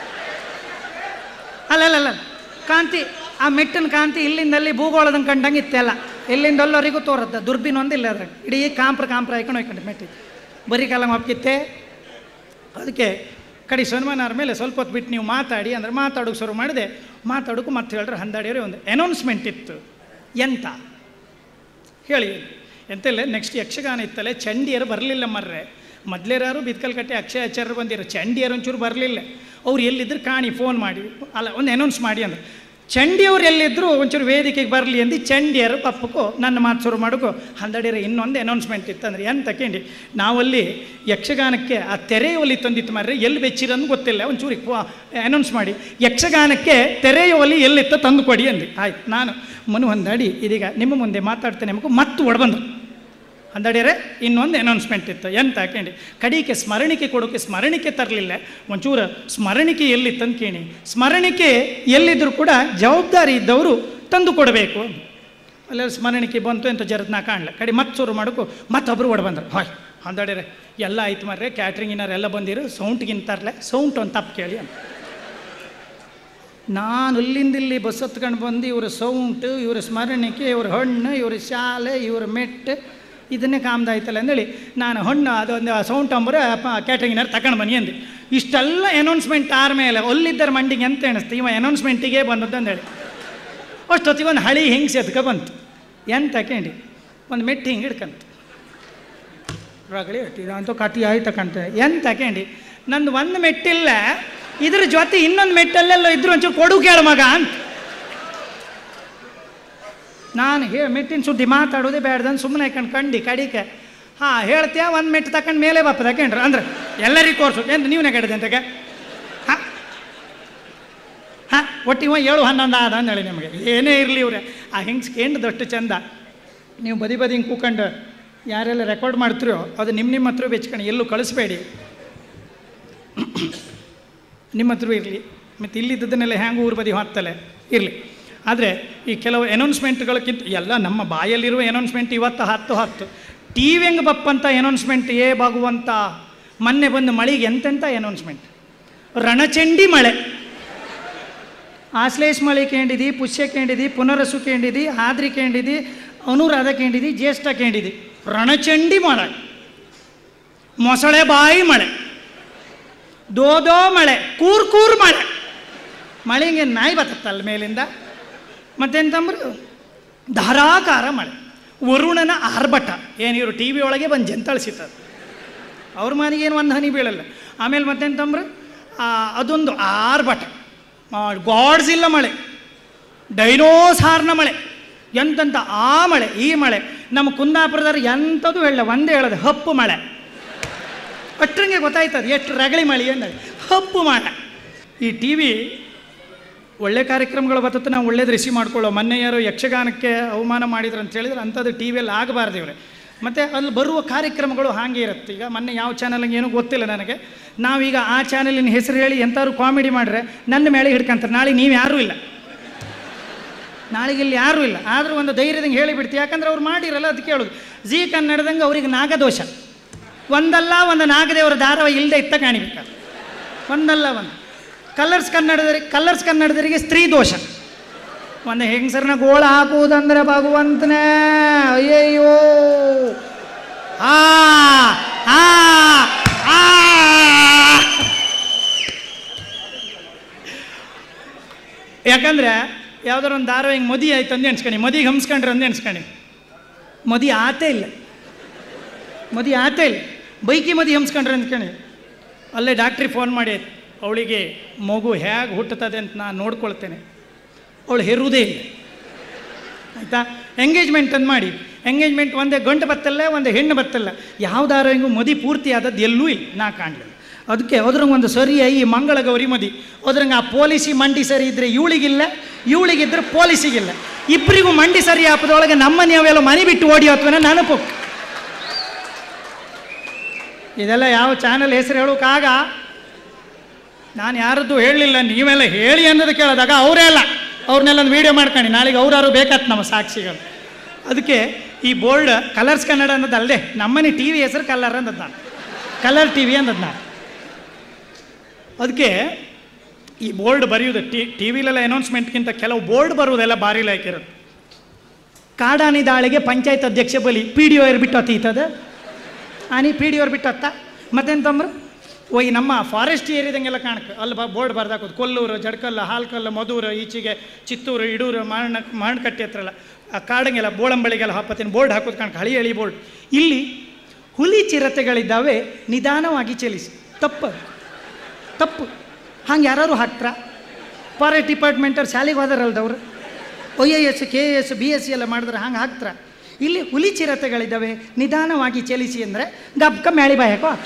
ಅಲ್ಲಲ್ಲ ಕಾಂತಿ ಆ ಮೆಟ್ಟಿನ ಕಾಂತಿ ಇಲ್ಲಿಂದಲ್ಲಿ ಭೂಗೋಳದಂಗೆ ಕಂಡಂಗೆ ಇತ್ತೆಲ್ಲ ಇಲ್ಲಿಂದ ಎಲ್ಲರಿಗೂ ತೋರತ್ತ ದುರ್ಬಿನ್ ಒಂದಿಲ್ಲ ಅದ್ರಾಗ ಇಡೀ ಕಾಂಪ್ರ ಕಾಂಪ್ರ ಹಾಕೊಂಡು ಹೋಯ್ಕೊಂಡು ಮೆಟ್ಟಿ ಬರೀ ಕಾಲ ಒಪ್ಕಿತ್ತೆ ಅದಕ್ಕೆ ಕಡೆ ಸನ್ಮಾನ ಆದಮೇಲೆ ಸ್ವಲ್ಪ ಹೊತ್ತು ಬಿಟ್ಟು ನೀವು ಮಾತಾಡಿ ಅಂದ್ರೆ ಮಾತಾಡೋಕೆ ಶುರು ಮಾಡಿದೆ ಮಾತಾಡೋಕೆ ಮತ್ತೆ ಹೇಳ್ರೆ ಹಂದಾಡಿಯವ್ರೆ ಒಂದು ಅನೌನ್ಸ್ಮೆಂಟ್ ಇತ್ತು ಎಂತ ಹೇಳಿ ಎಂತೆಲ್ಲ ನೆಕ್ಸ್ಟ್ ಯಕ್ಷಗಾನ ಇತ್ತಲ್ಲ ಚಂಡಿಯರು ಬರಲಿಲ್ಲ ಮರ್ರೆ ಮೊದಲೇರಾರು ಬಿದ್ಕಲ್ ಕಟ್ಟೆ ಅಕ್ಷಯ ಆಚಾರ್ಯರು ಬಂದಿರು ಚಂಡಿಯರು ಒಂಚೂರು ಬರಲಿಲ್ಲ ಅವ್ರು ಎಲ್ಲಿದ್ರು ಕಾಣಿ ಫೋನ್ ಮಾಡಿ ಅಲ್ಲ ಒಂದು ಅನೌನ್ಸ್ ಮಾಡಿ ಅಂದ್ರೆ ಚಂಡಿಯವ್ರು ಎಲ್ಲಿದ್ದರು ಒಂಚೂರು ವೇದಿಕೆಗೆ ಬರಲಿ ಅಂದು ಚಂಡಿಯರು ಪಪ್ಪಕ್ಕೂ ನನ್ನ ಮಾತು ಶುರು ಮಾಡೋಕ್ಕೂ ಹಂದಡಿಯರ ಇನ್ನೊಂದು ಅನೌನ್ಸ್ಮೆಂಟ್ ಇತ್ತು ಅಂದ್ರೆ ಏನು ತಕೊಂಡಿ ನಾವಲ್ಲಿ ಯಕ್ಷಗಾನಕ್ಕೆ ಆ ತೆರೆಯುವಲ್ಲಿ ತಂದಿತ್ತು ಮಾರ್ರೆ ಎಲ್ಲಿ ಬೆಚ್ಚಿರಂದು ಗೊತ್ತಿಲ್ಲ ಒಂಚೂರು ಅನೌನ್ಸ್ ಮಾಡಿ ಯಕ್ಷಗಾನಕ್ಕೆ ತೆರೆಯುವಲ್ಲಿ ಎಲ್ಲಿತ್ತು ತಂದು ಕೊಡಿ ಅಂದು ಆಯ್ತು ನಾನು ಮನು ಹೊಂದಾಡಿ ಇದೀಗ ನಿಮ್ಮ ಮುಂದೆ ಮಾತಾಡ್ತೇನೆ ನಮಗೂ ಮತ್ತೆ ಒಡಬಂದು ಅಂದಡಿಯರೆ ಇನ್ನೊಂದು ಅನೌನ್ಸ್ಮೆಂಟ್ ಇತ್ತು ಎಂತ ಹಾಕಂಡಿ ಕಡಿಕೆ ಸ್ಮರಣಿಕೆ ಕೊಡೋಕೆ ಸ್ಮರಣಿಕೆ ತರಲಿಲ್ಲ ಒಂಚೂರು ಸ್ಮರಣಿಕೆ ಎಲ್ಲಿ ತಂದು ಕೇಳಿ ಸ್ಮರಣಿಕೆ ಎಲ್ಲಿದ್ದರೂ ಕೂಡ ಜವಾಬ್ದಾರಿ ಇದ್ದವರು ತಂದು ಕೊಡಬೇಕು ಅಲ್ಲ ಸ್ಮರಣಿಕೆ ಬಂತು ಅಂತ ಜರದ್ ನಾ ಕಾಣಲ್ಲ ಕಡೆ ಮತ್ತೆ ಶುರು ಮಾಡೋಕ್ಕೂ ಮತ್ತೊಬ್ಬರು ಓಡ್ ಬಂದರು ಹಾಯ್ ಅಂದಡಿಯರೆ ಎಲ್ಲ ಆಯ್ತು ಮಾರ್ರೆ ಕ್ಯಾಟ್ರಿಂಗಿನವ್ರೆಲ್ಲ ಬಂದಿರು ಸೌಂಟ್ಗಿಂತಾರಲ್ಲ ಸೌಂಟ್ ಒಂದು ತಪ್ಪು ಕೇಳಿ ಅಂತ ನಾನು ಅಲ್ಲಿಂದ ಇಲ್ಲಿ ಬಸ್ ಹತ್ಕೊಂಡು ಬಂದು ಇವ್ರ ಸೌಂಟು ಇವ್ರ ಸ್ಮರಣಿಕೆ ಇವ್ರ ಹಣ್ಣು ಇವ್ರ ಶಾಲೆ ಇವ್ರ ಮೆಟ್ಟು ಇದನ್ನೇ ಕಾಮ್ದಾಯ್ತಲ್ಲ ಅಂದೇಳಿ ನಾನು ಹಣ್ಣು ಅದೊಂದು ಸೌಂಟ್ ಅಂಬರ ಕ್ಯಾಟ್ರಿಂಗಿನಾರು ತಗೊಂಡು ಬನ್ನಿ ಅಂದೆ ಇಷ್ಟೆಲ್ಲ ಅನೌನ್ಸ್ಮೆಂಟ್ ಆದ್ಮೇಲೆ ಅಲ್ಲಿದ್ದರ ಮಂಡಿಗೆ ಎಂತ ಎಣಿಸ್ತು ಇವ ಅನೌನ್ಸ್ಮೆಂಟಿಗೆ ಬಂದದ್ದು ಅಂದೇಳಿ ಅಷ್ಟೊತ್ತಿಗೆ ಒಂದು ಹಳಿ ಹಿಂಗೆ ಎದ್ಕ ಬಂತು ಎಂತ ಕೇಳಿ ಒಂದು ಮೆಟ್ಟು ಹಿಂಗೆ ಹಿಡ್ಕಂತ ರಗಳಿ ಇಟ್ಟಿದ ಅಂತೂ ಕಟಿ ಆಯ್ತು ಕಂತ ಎಂತ ಕೇಳಿ ನಂದು ಒಂದು ಮೆಟ್ಟಿಲ್ಲ ಇದ್ರ ಜೊತೆ ಇನ್ನೊಂದು ಮೆಟ್ಟಲ್ಲೆಲ್ಲ ಇದ್ರು ಒಂಚೂರು ಕೊಡು ಕೇಳು ಮಗ ಅಂತ ನಾನು ಹೇ ಮೆಟ್ಟಿನ ಸುದ್ದಿ ಮಾತಾಡೋದೇ ಬೇಡ್ದಂದು ಸುಮ್ಮನೆ ಹಾಕೊಂಡು ಕಂಡು ಕಡಿಕೆ ಹಾಂ ಹೇಳ್ತೀಯ ಒಂದು ಮೆಟ್ಟು ತಗೊಂಡು ಮೇಲೆ ಬಪ್ಪ ತಕೊಂಡ್ರು ಅಂದ್ರೆ ಎಲ್ಲರಿಗೂ ಕೋರ್ಸು ಏನು ನೀವು ನೆಗಡಿದೆ ಅಂತಗೆ ಹಾಂ ಹಾಂ ಒಟ್ಟಿಗೆ ಏಳು ಹನ್ನೊಂದು ಆದ ಅಂದೇಳಿ ನಿಮಗೆ ಏನೇ ಇರಲಿ ಇವ್ರೆ ಆ ಹಿಂಗ್ಸ್ಕೇಂಡ್ದಷ್ಟು ಚಂದ ನೀವು ಬದಿ ಬದಿ ಹಿಂಗೆ ಕೂಕೊಂಡು ಯಾರೆಲ್ಲ ರೆಕಾರ್ಡ್ ಮಾಡ್ತೀರೋ ಅದು ನಿಮ್ಮ ನಿಮ್ಮ ಹತ್ರ ಬೆಚ್ಕೊಂಡು ಎಲ್ಲೂ ಕಳಿಸ್ಬೇಡಿ ನಿಮ್ಮ ಹತ್ರ ಇರಲಿ ಮತ್ತು ಇಲ್ಲಿದ್ದದನ್ನೆಲ್ಲ ಹ್ಯಾಂಗೆ ಊರು ಬದಿ ಹಾಕ್ತಲೆ ಇರಲಿ ಆದರೆ ಈ ಕೆಲವು ಅನೌನ್ಸ್ಮೆಂಟ್ಗಳಕ್ಕಿಂತ ಎಲ್ಲ ನಮ್ಮ ಬಾಯಲ್ಲಿರುವ ಅನೌನ್ಸ್ಮೆಂಟ್ ಇವತ್ತು ಹತ್ತು ಹತ್ತು ಟಿ ವಿ ಹೆಂಗೆ ಬಪ್ಪಂತ ಅನೌನ್ಸ್ಮೆಂಟ್ ಏ ಭಗವಂತ ಮೊನ್ನೆ ಬಂದು ಮಳೆಗೆ ಎಂತೆಂಥ ಅನೌನ್ಸ್ಮೆಂಟ್ ರಣಚಂಡಿ ಮಳೆ ಆಶ್ಲೇಷ್ ಮಳೆ ಕೇಂಡಿದಿ ಪುಷ್ಯ ಕೇಂಡಿದಿ ಪುನರಸು ಕೇಂಡಿದಿ ಆದ್ರಿ ಕೇಂಡಿದಿ ಅನುರಾಧ ಕೇಂಡಿದಿ ಜ್ಯೇಷ್ಠ ಕೇಂಡಿದಿ ರಣಚಂಡಿ ಮಳೆ ಮೊಸಳೆ ಬಾಯಿ ಮಳೆ ದೋದೋ ಮಳೆ ಕೂರ್ ಕೂರ್ ಮಳೆ ಮಳೆಗೆ ನಾಯಿ ಬತ್ತಲ್ಲ ಮೇಲಿಂದ ಮತ್ತೆಂತಂದ್ರೆ ಧಾರಾಕಾರ ಮಳೆ ವರುಣನ ಆರ್ಭಟ ಏನು ಇವರು ಟಿ ವಿ ಒಳಗೆ ಬಂದು ಜಂತಳಿಸಿತ್ತದು ಅವ್ರ ಮನೆಗೇನು ಒಂದು ಹನಿ ಬೀಳಲ್ಲ ಆಮೇಲೆ ಮತ್ತೆಂತಂದ್ರೆ ಆ, ಅದೊಂದು ಆರ್ಭಟ ಗಾಡ್ಸ್ ಇಲ್ಲ ಮಳೆ ಡೈನೋಸಾರ್ನ ಮಳೆ ಎಂತೆಂಥ ಆ ಮಳೆ ಈ ಮಳೆ ನಮ್ಮ ಕುಂದಾಪುರದವ್ರು ಎಂಥದ್ದು ಹೇಳ ಒಂದೇ ಹೇಳೋದು ಹಪ್ಪು ಮಳೆ ಅಷ್ಟರಂಗೆ ಗೊತ್ತಾಯ್ತದೆ ಎಷ್ಟು ರಗಳಿ ಮಳೆ ಅನ್ನೋದು ಹಪ್ಪು ಮಳೆ ಈ ಟಿ ವಿ ಒಳ್ಳೆ ಕಾರ್ಯಕ್ರಮಗಳು ಬರ್ತದೆ ನಾವು ಒಳ್ಳೇದು ರಿಸೀವ್ ಮಾಡ್ಕೊಳ್ಳೋ ಮೊನ್ನೆ ಯಾರೋ ಯಕ್ಷಗಾನಕ್ಕೆ ಅವಮಾನ ಮಾಡಿದ್ರು ಅಂತ ಹೇಳಿದ್ರೆ ಅಂಥದ್ದು ಟಿ ವಿಯಲ್ಲಿ ಆಗಬಾರ್ದು ಇವ್ರೆ ಮತ್ತು ಅಲ್ಲಿ ಬರುವ ಕಾರ್ಯಕ್ರಮಗಳು ಹಾಗೆ ಇರುತ್ತೆ ಈಗ ಮೊನ್ನೆ ಯಾವ ಚಾನಲ್ಗೆ ಏನೂ ಗೊತ್ತಿಲ್ಲ ನನಗೆ ನಾವೀಗ ಆ ಚಾನಲಿನ ಹೆಸರು ಹೇಳಿ ಎಂಥವ್ರು ಕಾಮಿಡಿ ಮಾಡಿದ್ರೆ ನನ್ನ ಮೇಲೆ ಹಿಡ್ಕೊಂತಾರೆ ನಾಳೆ ನೀವು ಯಾರೂ ಇಲ್ಲ ನಾಳೆಗೆ ಇಲ್ಲಿ ಯಾರೂ ಇಲ್ಲ ಆದರೂ ಒಂದು ಧೈರ್ಯದಂಗೆ ಹೇಳಿಬಿಡ್ತೀವಿ ಯಾಕಂದ್ರೆ ಅವ್ರು ಮಾಡಿರಲ್ಲ ಅದಕ್ಕೆ ಹೇಳೋದು ಜಿ ಕನ್ನಡದಂಗೆ ಅವ್ರಿಗೆ ನಾಗದೋಷ ಒಂದಲ್ಲ ಒಂದು ನಾಗದೇವರ ಧಾರಾವಾಹಿ ಇಲ್ಲದೆ ಇತ್ತ ಕಾಣಿಬೇಕು ಒಂದಲ್ಲ ಒಂದು ಕಲರ್ಸ್ ಕನ್ನಡದವರಿಗೆ ಕಲರ್ಸ್ ಕನ್ನಡದವರಿಗೆ ಸ್ತ್ರೀ ದೋಷ ಒಂದು ಹೆಂಗಸರನ್ನ ಗೋಳ ಹಾಕುವುದಂದ್ರೆ ಭಗವಂತನೇ ಅಯ್ಯಯ್ಯೋ ಆ ಆ ಆ ಯಾಕಂದ್ರೆ ಯಾವ್ದಾರ ಒಂದು ಧಾರಾವಾಹಿ ಹಿಂಗೆ ಮದಿ ಆಯ್ತು ಅಂದು ಎಣ್ಸ್ಕಣಿ ಮದಿಗೆ ಹಂಸ್ಕೊಂಡ್ರೆ ಅಂದು ಎಣ್ಸ್ಕಣಿ ಮದಿ ಆತೇ ಇಲ್ಲ ಮದಿ ಆತೇ ಇಲ್ಲ ಬೈಕಿ ಮದಿ ಹಂಸ್ಕೊಂಡ್ರೆ ಅಂದ್ಕಣಿ ಅಲ್ಲೇ ಡಾಕ್ಟ್ರಿಗೆ ಫೋನ್ ಮಾಡಿ ಅವಳಿಗೆ ಮಗು ಹೇಗೆ ಹುಟ್ಟುತ್ತದೆ ಅಂತ ನಾನು ನೋಡ್ಕೊಳ್ತೇನೆ ಅವಳು ಹೆರುವುದೇ ಇಲ್ಲ ಆಯಿತಾ ಎಂಗೇಜ್ಮೆಂಟ್ ಅಂತ ಮಾಡಿ ಎಂಗೇಜ್ಮೆಂಟ್ ಒಂದೇ ಗಂಟು ಬತ್ತಲ್ಲ ಒಂದೇ ಹೆಣ್ಣು ಬತ್ತಲ್ಲ ಯಾವ್ದಾರ ಹಿಂಗೂ ಮದಿ ಪೂರ್ತಿ ಆದದ್ದು ಎಲ್ಲೂ ಇಲ್ಲ ನಾ ಕಾಣಲಿಲ್ಲ ಅದಕ್ಕೆ ಅದ್ರಂಗೆ ಒಂದು ಸರಿಯಾಗಿ ಈ ಮಂಗಳ ಗೌರಿ ಮದಿ ಅದ್ರಂಗೆ ಆ ಪೊಲೀಸಿ ಮಂಡಿ ಸರಿ ಇದ್ದರೆ ಇವಳಿಗಿಲ್ಲ ಇವಳಿಗಿದ್ರೆ ಪೊಲೀಸಿಗಿಲ್ಲ ಇಬ್ಬರಿಗೂ ಮಂಡಿ ಸರಿ ಹಾಪದೊಳಗೆ ನಮ್ಮ ನೀವೆಲ್ಲ ಮನೆ ಬಿಟ್ಟು ಓಡಿ ಹೋತ್ವನ ನೆನಪು ಇದೆಲ್ಲ ಯಾವ ಚಾನಲ್ ಹೆಸರು ಹೇಳೋಕ್ಕಾಗ ನಾನು ಯಾರದ್ದು ಹೇಳಲಿಲ್ಲ ನೀವೆಲ್ಲ ಹೇಳಿ ಅನ್ನೋದು ಕೇಳಿದಾಗ ಅವರೇ ಅಲ್ಲ ಅವ್ರನ್ನೆಲ್ಲ ಒಂದು ವೀಡಿಯೋ ಮಾಡ್ಕೊಂಡು ನಾಳೆಗೆ ಅವ್ರಾರು ಬೇಕಾತ್ ನಮ್ಮ ಸಾಕ್ಷಿಗಳು ಅದಕ್ಕೆ ಈ ಬೋರ್ಡ್ ಕಲರ್ಸ್ ಕನ್ನಡ ಅನ್ನೋದು ಅಲ್ಲದೆ ನಮ್ಮನೆ ಟಿ ವಿ ಹೆಸರು ಕಲರ್ ಅಂದದ್ದು ನಾನು ಕಲರ್ ಟಿ ವಿ ಅಂದದ್ದು ನಾನು ಅದಕ್ಕೆ ಈ ಬೋರ್ಡ್ ಬರೆಯೋದು ಟಿ ಟಿ ವಿಲೆಲ್ಲ ಅನೌನ್ಸ್ಮೆಂಟ್ಗಿಂತ ಕೆಲವು ಬೋರ್ಡ್ ಬರುವುದೆಲ್ಲ ಭಾರಿ ಲೈಕ್ ಇರುತ್ತೆ ಕಾಡಾನಿ ದಾಳಿಗೆ ಪಂಚಾಯತ್ ಅಧ್ಯಕ್ಷ ಬಲಿ ಪಿ ಡಿ ಒ ಬಿಟ್ಟು ಅತೀತದ ಆನಿ ಪಿ ಡಿ ಅವ್ರು ಬಿಟ್ಟು ಹತ್ತ ಮತ್ತೆಂತಂಬ್ರು ಓಯ್ ನಮ್ಮ ಫಾರೆಸ್ಟ್ ಏರಿಯಾದಂಗೆಲ್ಲ ಕಾಣಕ್ಕೆ ಅಲ್ಲಿ ಬ ಬೋರ್ಡ್ ಬರ್ದಾಕೋದು ಕೊಲ್ಲೂರು ಜಡ್ಕಲ್ಲ ಹಾಲ್ಕಲ್ಲ ಮಧೂರು ಈಚೆಗೆ ಚಿತ್ತೂರು ಇಡೂರು ಮಾರಣ ಮಾರಣಕಟ್ಟೆ ಹತ್ರ ಎಲ್ಲ ಆ ಕಾಡಂಗೆಲ್ಲ ಬೋಳಂಬಳಿಗೆಲ್ಲ ಹಾಪತ್ತೀನಿ ಬೋರ್ಡ್ ಹಾಕೋದು ಕಾಣಕ್ಕೆ ಹಳಿ ಹಳಿ ಬೋರ್ಡ್ ಇಲ್ಲಿ ಹುಲಿ ಚಿರತೆಗಳಿದ್ದಾವೆ ನಿಧಾನವಾಗಿ ಚಲಿಸಿ ತಪ್ಪು ತಪ್ಪು ಹಂಗೆ ಯಾರು ಹಾಕ್ತಾರ ಫಾರೆಸ್ಟ್ ಡಿಪಾರ್ಟ್ಮೆಂಟವ್ರು ಶಾಲೆಗೆ ಹೋದಾರಲ್ದವ್ರು O A S K A S B S C ಎಲ್ಲ ಮಾಡಿದ್ರೆ ಹಂಗೆ ಹಾಕ್ತಾರ ಇಲ್ಲಿ ಹುಲಿ ಚಿರತೆಗಳಿದ್ದಾವೆ ನಿಧಾನವಾಗಿ ಚಲಿಸಿ ಅಂದರೆ ಗಬ್ಕ ಮ್ಯಾಳಿ ಬಾಯಕೋ ಆತು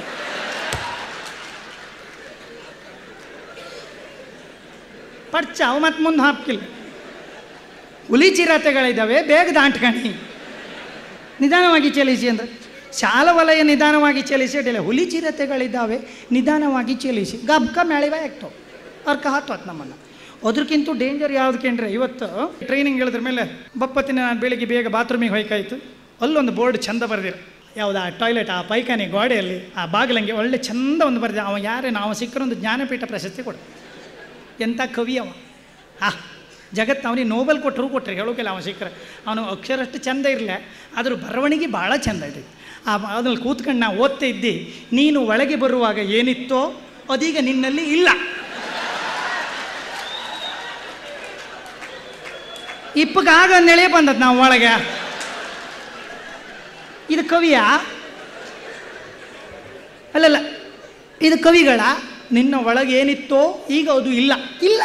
ಪಡ್ಚ ಅವು ಮತ್ತೆ ಮುಂದೆ ಹಾಕಿಲ್ಲ ಹುಲಿ ಚಿರತೆಗಳಿದ್ದಾವೆ ಬೇಗ ದಾಂಟ್ಕಣಿ ನಿಧಾನವಾಗಿ ಚಲಿಸಿ ಅಂದರೆ ಶಾಲ ವಲಯ ನಿಧಾನವಾಗಿ ಚಲಿಸಿ ಅಡ್ಡಿಲ್ಲ ಹುಲಿ ಚಿರತೆಗಳಿದ್ದಾವೆ ನಿಧಾನವಾಗಿ ಚಲಿಸಿ ಗಬ್ಕ ಮ್ಯಾಳಿ ಬಾಯ್ ಆಗ್ತಾವೆ ಅರ್ಕ ಹತ್ತು ನಮ್ಮನ್ನು ಅದ್ರಕ್ಕಿಂತ ಡೇಂಜರ್ ಯಾವ್ದು ಕೇಂದ್ರ ಇವತ್ತು ಟ್ರೈನಿಂಗ್ ಹೇಳಿದ್ರ ಮೇಲೆ ಬಪ್ಪತ್ತಿನ ನಾನು ಬೆಳಿಗ್ಗೆ ಬೇಗ ಬಾತ್ರೂಮಿಗೆ ಹೋಯ್ಕಾಯ್ತು ಅಲ್ಲೊಂದು ಬೋರ್ಡ್ ಚಂದ ಬರೆದಿರ ಯಾವ್ದು ಆ ಟಾಯ್ಲೆಟ್ ಆ ಪೈಖಾನೆ ಗೋಡೆಯಲ್ಲಿ ಆ ಬಾಗಿಲಂಗೆ ಒಳ್ಳೆ ಚಂದ ಒಂದು ಬರೆದ ಅವ ಯಾರೇ ನಾವು ಸಿಕ್ಕರೊಂದು ಜ್ಞಾನಪೀಠ ಪ್ರಶಸ್ತಿ ಕೊಡ ಎಂಥ ಕವಿ ಅವ ಆ ಜಗತ್ತು ಅವನಿಗೆ ನೋಬೆಲ್ ಕೊಟ್ಟರು ಕೊಟ್ಟರೆ ಹೇಳೋಕಿಲ್ಲ ಅವ ಸಿಕ್ಕರೆ ಅವನು ಅಕ್ಷರಷ್ಟು ಚಂದ ಇರಲಿಲ್ಲ ಆದರೂ ಬರವಣಿಗೆ ಭಾಳ ಚಂದ ಇದೆ ಆ ಅದ್ರಲ್ಲಿ ಕೂತ್ಕೊಂಡು ನಾವು ಓದ್ತಾ ಇದ್ದಿ ನೀನು ಒಳಗೆ ಬರುವಾಗ ಏನಿತ್ತೋ ಅದೀಗ ನಿನ್ನಲ್ಲಿ ಇಲ್ಲ ಇಪ್ಪಗಾಗ ನೆಳೆ ಬಂದದ್ದು ನಾವು ಒಳಗೆ ಇದು ಕವಿಯ ಅಲ್ಲಲ್ಲ ಇದು ಕವಿಗಳ ನಿನ್ನ ಒಳಗೆ ಏನಿತ್ತೋ ಈಗ ಅದು ಇಲ್ಲ ಇಲ್ಲ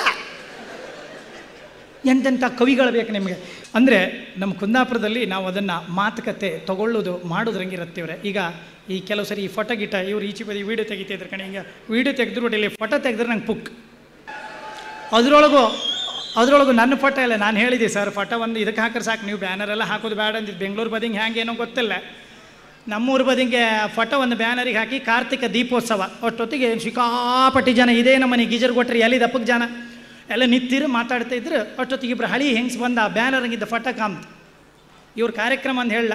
ಎಂತೆಂಥ ಕವಿಗಳು ಬೇಕು ನಿಮಗೆ ಅಂದರೆ ನಮ್ಮ ಕುಂದಾಪುರದಲ್ಲಿ ನಾವು ಅದನ್ನು ಮಾತುಕತೆ ತಗೊಳ್ಳೋದು ಮಾಡೋದ್ರಂಗಿರುತ್ತೇವ್ರೆ ಈಗ ಈ ಕೆಲವು ಸರಿ ಈ ಫೋಟೋ ಗಿಟ ಇವ್ರು ಈಚೆ ಬದಿ ವೀಡಿಯೋ ತೆಗಿತಿದ್ರು ಕಣೆ ಹಿಂಗೆ ವೀಡಿಯೋ ತೆಗೆದ್ರು ಇಲ್ಲಿ ಫೋಟೋ ತೆಗೆದ್ರೆ ನಂಗೆ ಪುಕ್ ಅದರೊಳಗೂ ಅದರೊಳಗೂ ನನ್ನ ಫೋಟೋ ಇಲ್ಲ ನಾನು ಹೇಳಿದೆ ಸರ್ ಫೋಟೋ ಒಂದು ಇದಕ್ಕೆ ಹಾಕಿದ್ರೆ ಸಾಕು ನೀವು ಬ್ಯಾನರ್ ಎಲ್ಲ ಹಾಕೋದು ಬೇಡ ಅಂದಿದ್ದು ಬೆಂಗಳೂರು ಬದಿಂಗೆ ಹ್ಯಾಂಗೆ ಏನೋ ಗೊತ್ತಿಲ್ಲ ನಮ್ಮೂರು ಬದಿಂಗೆ ಫೋಟೋ ಒಂದು ಬ್ಯಾನರಿಗೆ ಹಾಕಿ ಕಾರ್ತಿಕ ದೀಪೋತ್ಸವ ಅಷ್ಟೊತ್ತಿಗೆ ಸಿಕ್ಕಾಪಟ್ಟಿ ಜನ ಇದೇ ನಮ್ಮನೆ ಗೀಜರ್ ಕೊಟ್ರಿ ಎಲ್ಲಿ ದಪ್ಪಕ್ಕೆ ಜನ ಎಲ್ಲ ನಿಂತಿರು ಮಾತಾಡ್ತಾ ಇದ್ರು ಅಷ್ಟೊತ್ತಿಗೆ ಇಬ್ಬರು ಹಳಿ ಹೆಂಗ್ಸ್ ಬಂದ ಆ ಬ್ಯಾನರ್ಗಿದ್ದ ಫೋಟೋ ಕಾಮ್ತು ಇವ್ರ ಕಾರ್ಯಕ್ರಮ ಅಂತ ಹೇಳ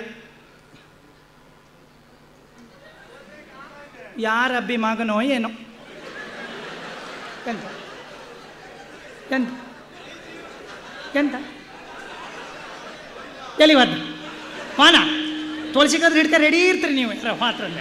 ಯಾರ ಅಬ್ಬಿ ಮಗನೋ ಏನೋ ಎಂತ ಎಂತ ಎಂತ ಎಲ್ಲಿ ಹೋದ ಮಾನ ತುಳಸಿಕಾದ್ರೆ ಹಿಡ್ಕ ರೆಡಿ ಇರ್ತೀರಿ ನೀವು ಯಾರ ಮಾತ್ರಲ್ಲೇ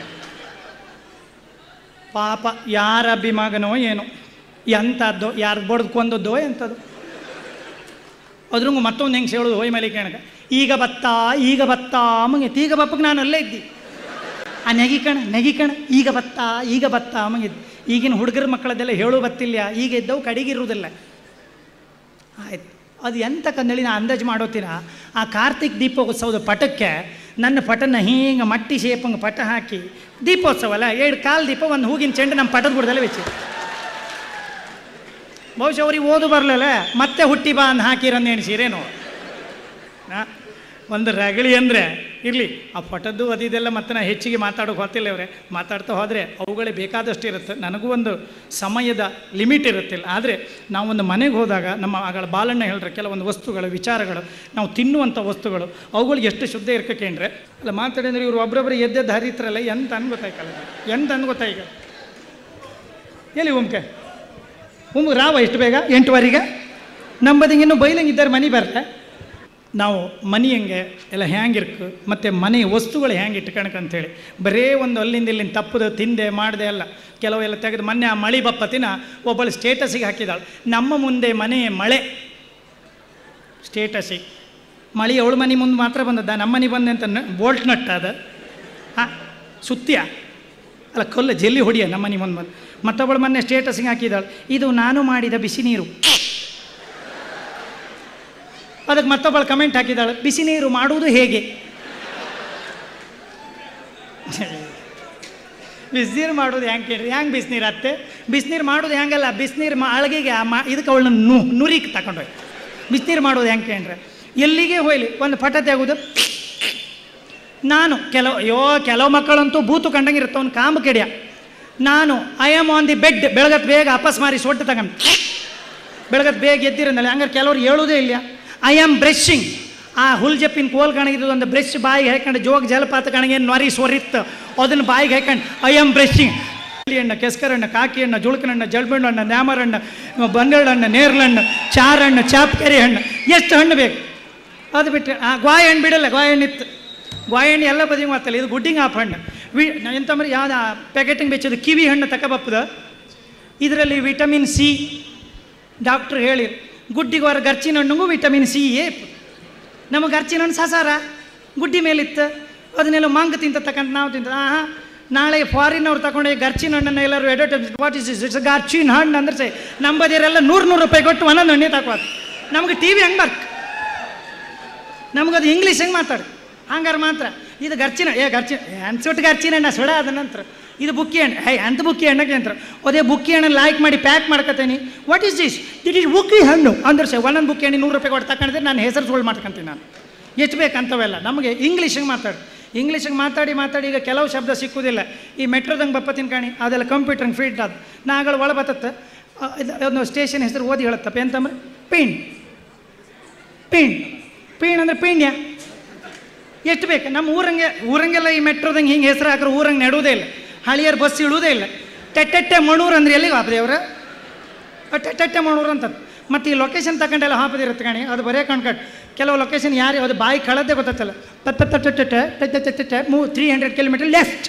ಪಾಪ ಯಾರ ಅಭಿಮಾಗನೋ ಏನೋ ಎಂಥದ್ದು ಯಾರು ಬಡ್ದು ಕೊಂದದ್ದೋ ಎಂಥದ್ದು ಅದ್ರಂಗು ಮತ್ತೊಂದು ಹೆಂಗೆ ಹೇಳೋದು ಹೋಯ್ ಮೇಲೆ ಕೇಳಕ ಈಗ ಬತ್ತಾ ಈಗ ಬತ್ತಾ ಮಂಗಿತ್ತು ಈಗ ಬಪ್ಪಗೆ ನಾನು ಅಲ್ಲೇ ಇದ್ದಿ ಆ ನೆಗಿ ಕಣ ನೆಗಿ ಕಣ ಈಗ ಬತ್ತಾ ಈಗ ಬತ್ತಾ ಮಂಗಿದ್ದು ಈಗಿನ ಹುಡುಗರ ಮಕ್ಕಳದೆಲ್ಲ ಹೇಳು ಬತ್ತಿಲ್ಲ ಈಗ ಇದ್ದವು ಕಡೆಗಿರುವುದಿಲ್ಲ ಆಯ್ತು ಅದು ಎಂತ ಕಂದಳಿ ನಾ ಅಂದಾಜು ಮಾಡೋತೀರ ಆ ಕಾರ್ತಿಕ್ ದೀಪೋತ್ಸವದ ಪಟಕ್ಕೆ ನನ್ನ ಪಟನ ಹಿಂಗೆ ಮಟ್ಟಿ ಶೇಪಂಗೆ ಪಟ ಹಾಕಿ ದೀಪೋತ್ಸವ ಅಲ್ಲ ಎರಡು ಕಾಲು ದೀಪ ಒಂದು ಹೂಗಿನ ಚೆಂಡು ನಮ್ಮ ಪಟದ ಬುಡದಲ್ಲೇ ವೆಚ್ಚಿ ಬಹುಶಃ ಅವ್ರಿಗೆ ಓದು ಬರಲಿಲ್ಲ ಮತ್ತೆ ಹುಟ್ಟಿ ಬಾ ಅಂದ್ ಹಾಕಿರಂದು ಎಣಿಸಿರೇನು ನಾ ಒಂದು ರಗಳಿ ಅಂದರೆ ಇರಲಿ ಆ ಫೋಟೋದ್ದು ಅದಿದೆಲ್ಲ ಮತ್ತೆ ನಾ ಹೆಚ್ಚಿಗೆ ಮಾತಾಡೋಕೆ ಹೊತ್ತಿಲ್ಲ ಅವರೇ ಮಾತಾಡ್ತಾ ಹೋದರೆ ಅವುಗಳೇ ಬೇಕಾದಷ್ಟು ಇರುತ್ತೆ ನನಗೂ ಒಂದು ಸಮಯದ ಲಿಮಿಟ್ ಇರುತ್ತಿಲ್ಲ ಆದರೆ ನಾವೊಂದು ಮನೆಗೆ ಹೋದಾಗ ನಮ್ಮ ಆಗಳ ಬಾಲಣ್ಣ ಹೇಳ್ರೆ ಕೆಲವೊಂದು ವಸ್ತುಗಳು ವಿಚಾರಗಳು ನಾವು ತಿನ್ನುವಂಥ ವಸ್ತುಗಳು ಅವುಗಳಿಗೆ ಎಷ್ಟು ಶುದ್ಧ ಇರ್ಕೇಂದ್ರೆ ಅಲ್ಲ ಮಾತಾಡಿದ್ರೆ ಇವರು ಒಬ್ರೊಬ್ಬರು ಎದ್ದೆದ್ದು ಹರಿತ್ರಲ್ಲ ಎಂತ ಅನ್ ಗೊತ್ತಾಯ್ಕಲ್ಲ ಎಂತ ಅನ್ ಗೊತ್ತಾಯ್ಕ ಎಲ್ಲಿ ಉಮ್ಕೆ ಉಮ್ ರಾವ ಎಷ್ಟು ಬೇಗ ಎಂಟುವರೆಗೆ ನಂಬದಿಂಗೆ ಇನ್ನೂ ಬೈಲಂಗೆ ಇದ್ದಾರೆ ಮನೆ ಬರ್ತೆ ನಾವು ಮನೆ ಹೆಂಗೆ ಎಲ್ಲ ಹ್ಯಾಂಗಿರ್ಕು ಮತ್ತು ಮನೆ ವಸ್ತುಗಳು ಹ್ಯಾಂಗೆ ಇಟ್ಕಣಕಂತೇಳಿ ಬರೇ ಒಂದು ಅಲ್ಲಿಂದ ಇಲ್ಲಿಂದ ತಪ್ಪದು ತಿಂದೆ ಮಾಡಿದೆ ಅಲ್ಲ ಕೆಲವೆಲ್ಲ ತೆಗೆದು ಮೊನ್ನೆ ಆ ಮಳಿ ಬಪ್ಪತ್ತಿನ ಒಬ್ಬಳು ಸ್ಟೇಟಸಿಗೆ ಹಾಕಿದಾಳು ನಮ್ಮ ಮುಂದೆ ಮನೆ ಮಳೆ ಸ್ಟೇಟಸಿಗೆ ಮಳಿ ಅವಳ ಮನೆ ಮುಂದೆ ಮಾತ್ರ ಬಂದದ್ದ ನಮ್ಮ ಮನೆ ಬಂದೆ ಅಂತ ಬೋಲ್ಟ್ ನಟ್ ಅದ ಹಾಂ ಸುತ್ಯ ಅಲ್ಲ ಕಲ್ಲು ಜಲ್ಲಿ ಹೊಡಿಯ ನಮ್ಮ ಮನೆ ಮುಂದೆ ಬಂದು ಮತ್ತೊಬ್ಬಳು ಮೊನ್ನೆ ಸ್ಟೇಟಸ್ಗೆ ಹಾಕಿದಾಳು ಇದು ನಾನು ಮಾಡಿದ ಬಿಸಿ ನೀರು ಅದಕ್ಕೆ ಮತ್ತೊಬ್ಬಳು ಕಮೆಂಟ್ ಹಾಕಿದಾಳು ಬಿಸಿ ನೀರು ಮಾಡುವುದು ಹೇಗೆ ಬಿಸಿನೀರು ಮಾಡೋದು ಹೆಂಗೆ ಕೇಳ್ರಿ ಹೆಂಗೆ ಬಿಸಿನೀರು ಅತ್ತೆ ಬಿಸಿನೀರು ಮಾಡೋದು ಹೆಂಗಲ್ಲ ಬಿಸಿನೀರು ಮಾ ಅಳಗಿಗೆ ಆ ಮಾ ಇದಕ್ಕೆ ಅವಳನ್ನ ನು ನುರಿಗೆ ತಗೊಂಡೋಯ್ ಬಿಸಿನೀರು ಮಾಡೋದು ಹೆಂಗೆ ಕೇಳ್ರೆ ಎಲ್ಲಿಗೆ ಹೋಯ್ಲಿ ಒಂದು ಪಟ ತೆಗೆದು ನಾನು ಕೆಲವು ಅಯ್ಯೋ ಕೆಲವು ಮಕ್ಕಳಂತೂ ಬೂತು ಕಂಡಂಗೆ ಇರುತ್ತೆ ಅವ್ನು ಕಾಂಬ ಕೆಡಿಯ ನಾನು I am on the bed ಬೆಳಗತ್ ಬೇಗ ಅಪಸ್ ಮಾರಿ ಸೊಟ್ಟು ತಗೊಂಡು ಬೆಳಗತ್ ಬೇಗ ಎದ್ದಿರಂದಲ್ಲ ಹಂಗಾರೆ ಕೆಲವ್ರು ಹೇಳೋದೇ ಇಲ್ಲ ಐ ಆಮ್ ಬ್ರಷಿಂಗ್ ಆ ಹುಲ್ ಜಪ್ಪಿನ ಕೋಲ್ ಕಣಗಿದ್ದು ಒಂದು ಬ್ರಷ್ ಬಾಯಿಗೆ ಹಾಕೊಂಡು ಜೋಗ ಜಲಪಾತ ಕಣಗೆ ನೊರಿ ಸೊರಿತ್ತು ಅದನ್ನು ಬಾಯಿಗೆ ಹಾಕೊಂಡು ಐ ಆಮ್ ಬ್ರಷಿಂಗ್ ಹಣ್ಣ ಕೆಸ್ಕರಣ್ಣ ಕಾಕಿ ಹಣ್ಣು ಜುಳ್ಕನಣ್ಣ ಜಲ್ಬೆಣ್ಣು ಹಣ್ಣು ನ್ಯಾಮರಣ್ಣ ಬಂದೆಳ್ಳು ಹಣ್ಣು ನೇರ್ಲಣ್ಣು ಚಾರ್ ಹಣ್ಣು ಚಾಪ್ಕೆರೆ ಹಣ್ಣು ಎಷ್ಟು ಹಣ್ಣು ಬೇಕು ಅದು ಬಿಟ್ಟರೆ ಆ ಗ್ವಾಯಿ ಹಣ್ಣು ಬಿಡಲ್ಲ ಗ್ವಾಯಿ ಹಣ್ಣು ಇತ್ತು ಗ್ವಾಯಿ ಹಣ್ಣು ಎಲ್ಲ ಬದಿಗೆ ಮಾತಲ್ಲ ಇದು ಗುಡ್ಡಿಂಗ್ ಆಫ್ ಹಣ್ಣು ವಿ ಎಂತಂದ್ರೆ ಯಾವ್ದು ಪ್ಯಾಕೆಟಿಂಗ್ ಬೆಚ್ಚದು ಕಿವಿ ಹಣ್ಣು ತಗೋಬಪ್ಪದ ಇದರಲ್ಲಿ ವಿಟಮಿನ್ ಸಿ ಡಾಕ್ಟ್ರ್ ಹೇಳಿ ಗುಡ್ಡಿಗೆ ಹೊರ ಗರ್ಚಿನ ಹಣ್ಣಿಗೂ ವಿಟಮಿನ್ ಸಿ ಏ ನಮಗೆ ಗರ್ಚಿನ ಹಣ್ಣು ಸಸಾರ ಗುಡ್ಡಿ ಮೇಲಿತ್ತು ಅದನ್ನೆಲ್ಲ ಮಂಗ ತಿಂತ ತಗೊಂಡು ನಾವು ತಿಂತ ಹಾಂ ನಾಳೆ ಫಾರಿನವ್ರು ತಗೊಂಡು ಗರ್ಚಿನ ಹಣ್ಣನ್ನು ಎಲ್ಲರೂ ಅಡ್ವರ್ಟೈಸ್ ವಾಟ್ ಇಸ್ ಇಟ್ಸ್ ಗರ್ಚಿನ ಹಣ್ಣು ಅಂದ್ರೆ ಸೈ ನಂಬದಿರೆಲ್ಲ ನೂರು ನೂರು ರೂಪಾಯಿ ಕೊಟ್ಟು ಒಂದೊಂದು ಹಣ್ಣೆ ತಗೋದು ನಮಗೆ ಟಿ ವಿ ಹಂಗೆ ಬರ್ಕ್ ನಮಗದು ಇಂಗ್ಲೀಷ್ ಹೆಂಗೆ ಮಾತಾಡು ಹಂಗಾರೆ ಮಾತ್ರ ಇದು ಗರ್ಚಿನ ಏ ಗರ್ಚಿನ ಅನ್ಸುಟ್ಟು ಗರ್ಚಿನ ಹಣ್ಣ ಸುಡ ಅದ ನಂತರ ಇದು ಬುಕ್ಕಿ ಹಣ್ಣು ಹೇ ಅಂತ ಬುಕ್ಕಿ ಹಣ್ಣಕ್ಕೆ ಅಂತ ಅದೇ ಬುಕ್ಕಿ ಹಣ್ಣನ್ನು ಲೈಕ್ ಮಾಡಿ ಪ್ಯಾಕ್ ಮಾಡ್ಕೊತೀನಿ what is this it is ಬುಕ್ಕಿ ಹಣ್ಣು ಅಂದ್ರೆ ಸರ್ ಒಂದೊಂದು ಬುಕ್ಕಿ ಹಣ್ಣು ನೂರು ರೂಪಾಯಿ ಕೊಟ್ಟು ತಗೊಂಡಿದ್ರೆ ನಾನು ಹೆಸರು ಸುಳ್ಳು ಮಾಡ್ಕೊಂತೀನಿ ನಾನು ಎಷ್ಟು ಬೇಕಂತವೆಲ್ಲ ನಮಗೆ ಇಂಗ್ಲೀಷಿಗೆ ಮಾತಾಡು ಇಂಗ್ಲೀಷಿಗೆ ಮಾತಾಡಿ ಮಾತಾಡಿ ಈಗ ಕೆಲವು ಶಬ್ದ ಸಿಕ್ಕುವುದಿಲ್ಲ ಈ ಮೆಟ್ರೋದಂಗೆ ಬಪ್ಪತ್ತಿನ ಕಾಣಿ ಅದೆಲ್ಲ ಕಂಪ್ಯೂಟ್ರಂಗೆ ಫೀಡ್ ಅದು ನಾಗಳು ಒಳ ಬತ್ತತ್ತ ಒಂದು ಸ್ಟೇಷನ್ ಹೆಸರು ಓದಿ ಹೇಳತ್ತಪ್ಪ ಎಂತಂದ್ರೆ ಪೀಣ್ ಪೀಣ್ ಪೀಣ್ ಅಂದ್ರೆ ಪೀಣ್ಯ ಎಷ್ಟು ಬೇಕು ನಮ್ಮ ಊರಂಗೆ ಊರಂಗೆಲ್ಲ ಈ ಮೆಟ್ರೋದಂಗೆ ಹಿಂಗೆ ಹೆಸರು ಹಾಕ್ರೆ ಊರಂಗೆ ನೆಡುವುದೇ ಇಲ್ಲ ಹಳಿಯರ್ ಬಸ್ ಇಳುವುದೇ ಇಲ್ಲ ಟೆಟ್ಟೆಟ್ಟೆ ಮಣೂರು ಅಂದ್ರೆ ಎಲ್ಲಿಗೆ ಹಾಪದೇವ್ರ ಟೆಟ್ಟೆಟ್ಟೆ ಮಣೂರು ಅಂತ ಮತ್ತು ಈ ಲೊಕೇಶನ್ ತಗೊಂಡೆಲ್ಲ ಹಾಪದಿರುತ್ತೆ ಕಣಿ ಅದು ಬರೇ ಕಣ್ಕಟ್ ಕೆಲವು ಲೊಕೇಶನ್ ಯಾರು ಅದು ಬಾಯಿ ಕಳದ್ದೇ ಗೊತ್ತಲ್ಲ ತಟ್ಟೆ ಮೂ three hundred kilometre left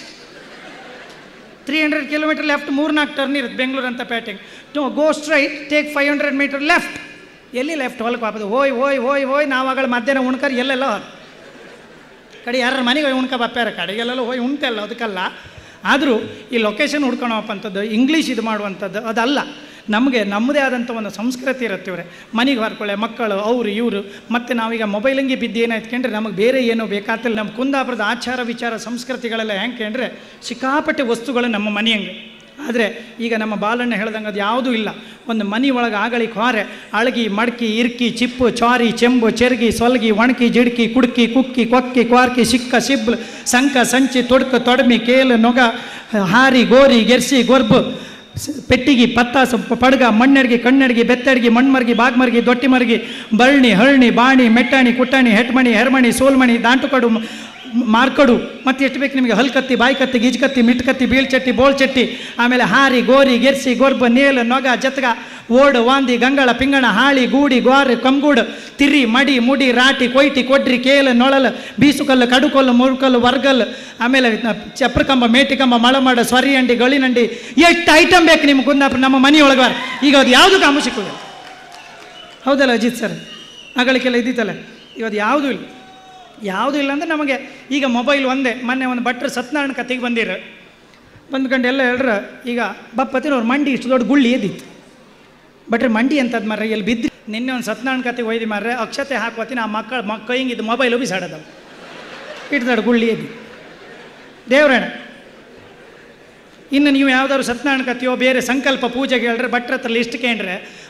three hundred kilometre left ಮೂರು ನಾಲ್ಕು ಟರ್ನ್ ಇರುತ್ತೆ ಬೆಂಗಳೂರು ಅಂತ ಪ್ಯಾಟಿಂಗ್ to go straight take five hundred metre left ಎಲ್ಲಿ ಲೆಫ್ಟ್ ಹೊಲಕ್ಕೆ ಹಾಕೋದು ಹೋಯ್ ಹೋಯ್ ಹೋಯ್ ಹೋಯ್ ನಾವಾಗಳ ಮಧ್ಯಾಹ್ನ ಉಣ್ಕರ್ ಎಲ್ಲೆಲ್ಲ ಹೋದ್ ಕಡೆ ಯಾರ ಮನೆಗೆ ಹೋಗಿ ಉಣ್ಕ ಬಪ್ಪಾರ ಕಡೆಗೆಲ್ಲ ಹೋಗಿ ಉಣ್ತಲ್ಲ ಅದಕ್ಕಲ್ಲ ಆದರೂ ಈ ಲೊಕೇಶನ್ ಹುಡ್ಕೊಳಪ್ಪ ಅಂಥದ್ದು ಇಂಗ್ಲೀಷ್ ಇದು ಮಾಡುವಂಥದ್ದು ಅದಲ್ಲ ನಮಗೆ ನಮ್ಮದೇ ಆದಂಥ ಒಂದು ಸಂಸ್ಕೃತಿ ಇರುತ್ತೆ ಇವರೇ ಮನೆಗೆ ಹೊರ್ಕೊಳ್ಳೆ ಮಕ್ಕಳು ಅವರು ಇವರು ಮತ್ತು ನಾವೀಗ ಮೊಬೈಲಿಂಗೆ ಬಿದ್ದು ಏನಾಯ್ತು ಕಂಡ್ರೆ ನಮಗೆ ಬೇರೆ ಏನೋ ಬೇಕಾತಿಲ್ಲ ನಮ್ಮ ಕುಂದಾಪುರದ ಆಚಾರ ವಿಚಾರ ಸಂಸ್ಕೃತಿಗಳೆಲ್ಲ ಹೆಂಗೆ ಕಂಡ್ರೆ ಸಿಕ್ಕಾಪಟ್ಟೆ ವಸ್ತುಗಳು ನಮ್ಮ ಮನೆಯಂಗೆ ಆದರೆ ಈಗ ನಮ್ಮ ಬಾಲಣ್ಣ ಹೇಳ್ದಂಗೆ ಅದು ಯಾವುದೂ ಇಲ್ಲ ಒಂದು ಮನೆ ಒಳಗೆ ಆಗಳಿಗೆ ಹೊರೆ ಅಳಗಿ ಮಡ್ಕಿ ಇರ್ಕಿ ಚಿಪ್ಪು ಚಾರಿ ಚೆಂಬು ಚೆರ್ಗಿ ಸೊಲ್ಗಿ ಒಣಕಿ ಜಿಡ್ಕಿ ಕುಡ್ಕಿ ಕುಕ್ಕಿ ಕೊಕ್ಕಿ ಕ್ವಾರ್ಕಿ ಸಿಕ್ಕ ಸಿಬ್ಲು ಸಂಕ ಸಂಚಿ ತೊಡ್ಕ ತೊಡಮಿ ಕೇಲು ನೊಗ ಹಾರಿ ಗೋರಿ ಗೆರ್ಸಿ ಗೊರ್ಬು ಸ- ಪೆಟ್ಟಿಗೆ ಪತ್ತಾಸು ಪ- ಪಡ್ಗ ಮಣ್ಣೆಡ್ಗಿ ಕಣ್ಣೆಡ್ಗಿ ಬೆತ್ತಡ್ಗಿ ಮಣ್ಮರ್ಗಿ ಬಾಗ್ಮರ್ಗಿ ದೊಟ್ಟಿ ಮರ್ಗಿ ಬಳ್ಳಿ ಹಳ್ಳಿ ಬಾಣಿ ಮೆಟ್ಟಾಣಿ ಕುಟ್ಟಾಣಿ ಹೆಟ್ಮಣಿ ಹೆರ್ಮಣಿ ಸೋಲ್ಮಣಿ ದಾಂಟುಕಡು ಮ- ಮಾರ್ಕಡು ಮತ್ತೆ ಎಷ್ಟು ಬೇಕು ನಿಮಗೆ ಹಲ್ಕತ್ತಿ ಬಾಯಿ ಕತ್ತಿ ಗಿಜ್ಕತ್ತಿ ಮಿಟ್ಕತ್ತಿ ಬೀಳ್ಚಟ್ಟಿ ಬೋಳ್ಚಟ್ಟಿ ಆಮೇಲೆ ಹಾರಿ ಗೋರಿ ಗೆರ್ಸಿ ಗೊರ್ಬ ನೇಲು ನೊಗ ಜತ್ಗ ಓಡು ವಾಂದಿ ಗಂಗಳ ಪಿಂಗಣ ಹಾಳಿ ಗೂಡಿ ಗ್ವಾರಿ ಕಂಗೂಡು ತಿರಿ ಮಡಿ ಮುಡಿ ರಾಟಿ ಕೊಯ್ಟಿ ಕೊಡ್ರಿ ಕೇಲು ನೊಳಲು ಬೀಸುಕಲ್ಲು ಕಡುಕೊಲ್ಲು ಮುರುಕಲ್ಲು ವರ್ಗಲ್ಲು ಆಮೇಲೆ ಚಪ್ರಕಂಬ ಮೇಟಿಕಂಬ ಮಳಮಾಡ ಸ್ವರಿ ಅಂಡಿ ಗಳಿನಂಡಿ ಎಷ್ಟು ಐಟಮ್ ಬೇಕು ನಿಮ್ಗೆ ಕುಂದಾಪುರ ನಮ್ಮ ಮನೆಯೊಳಗೆ ಈಗ ಅದು ಯಾವುದು ಕಾಮು ಸಿಕ್ಕುದಿಲ್ಲ ಹೌದಲ್ಲ ಅಜಿತ್ ಸರ್ ಅಗಳಿಗೆಲ್ಲ ಇದ್ದಿತ್ತಲ್ಲ ಇವತ್ತು ಯಾವುದೂ ಇಲ್ಲ ಯಾವುದೂ ಇಲ್ಲ ಅಂದರೆ ನಮಗೆ ಈಗ ಮೊಬೈಲ್ ಒಂದೇ ಮೊನ್ನೆ ಒಂದು ಭಟ್ರು ಸತ್ಯನಾರಾಯಣ ಕತೆಗೆ ಬಂದಿರ ಬಂದ್ಕೊಂಡು ಎಲ್ಲ ಹೇಳ್ರ ಈಗ ಬಪ್ಪತ್ತಿನವ್ರು ಮಂಡಿ ಇಷ್ಟು ದೊಡ್ಡ ಗುಳ್ಳಿ ಎದ್ದಿತ್ತು ಭಟ್ರು ಮಂಡಿ ಅಂತದ್ ಮರ್ರೆ ಎಲ್ಲಿ ಬಿದ್ದು ನಿನ್ನೆ ಒಂದು ಸತ್ಯನಾರಾಯಣ ಕತೆಗೆ ಒಯ್ದು ಮರ್ರೆ ಅಕ್ಷತೆ ಹಾಕೋತೀನಿ ಆ ಮಕ್ಕಳು ಮಕ್ಕ ಹಿಂಗಿದ್ದು ಮೊಬೈಲು ಬಿಸಾಡೋದಲ್ಲ ಇಟ್ಟು ದೊಡ್ಡ ಗುಳ್ಳಿ ಎದ್ದಿ ದೇವ್ರಣ್ಣ ಇನ್ನು ನೀವು ಯಾವ್ದಾದ್ರು ಸತ್ಯನಾರಾಯಣ ಕಥೆಯೋ ಬೇರೆ ಸಂಕಲ್ಪ ಪೂಜೆಗೆ ಹೇಳ್ರೆ ಭಟ್ರ ಹತ್ರ ಲಿಸ್ಟ್ ಕೇಂಡ್ರೆ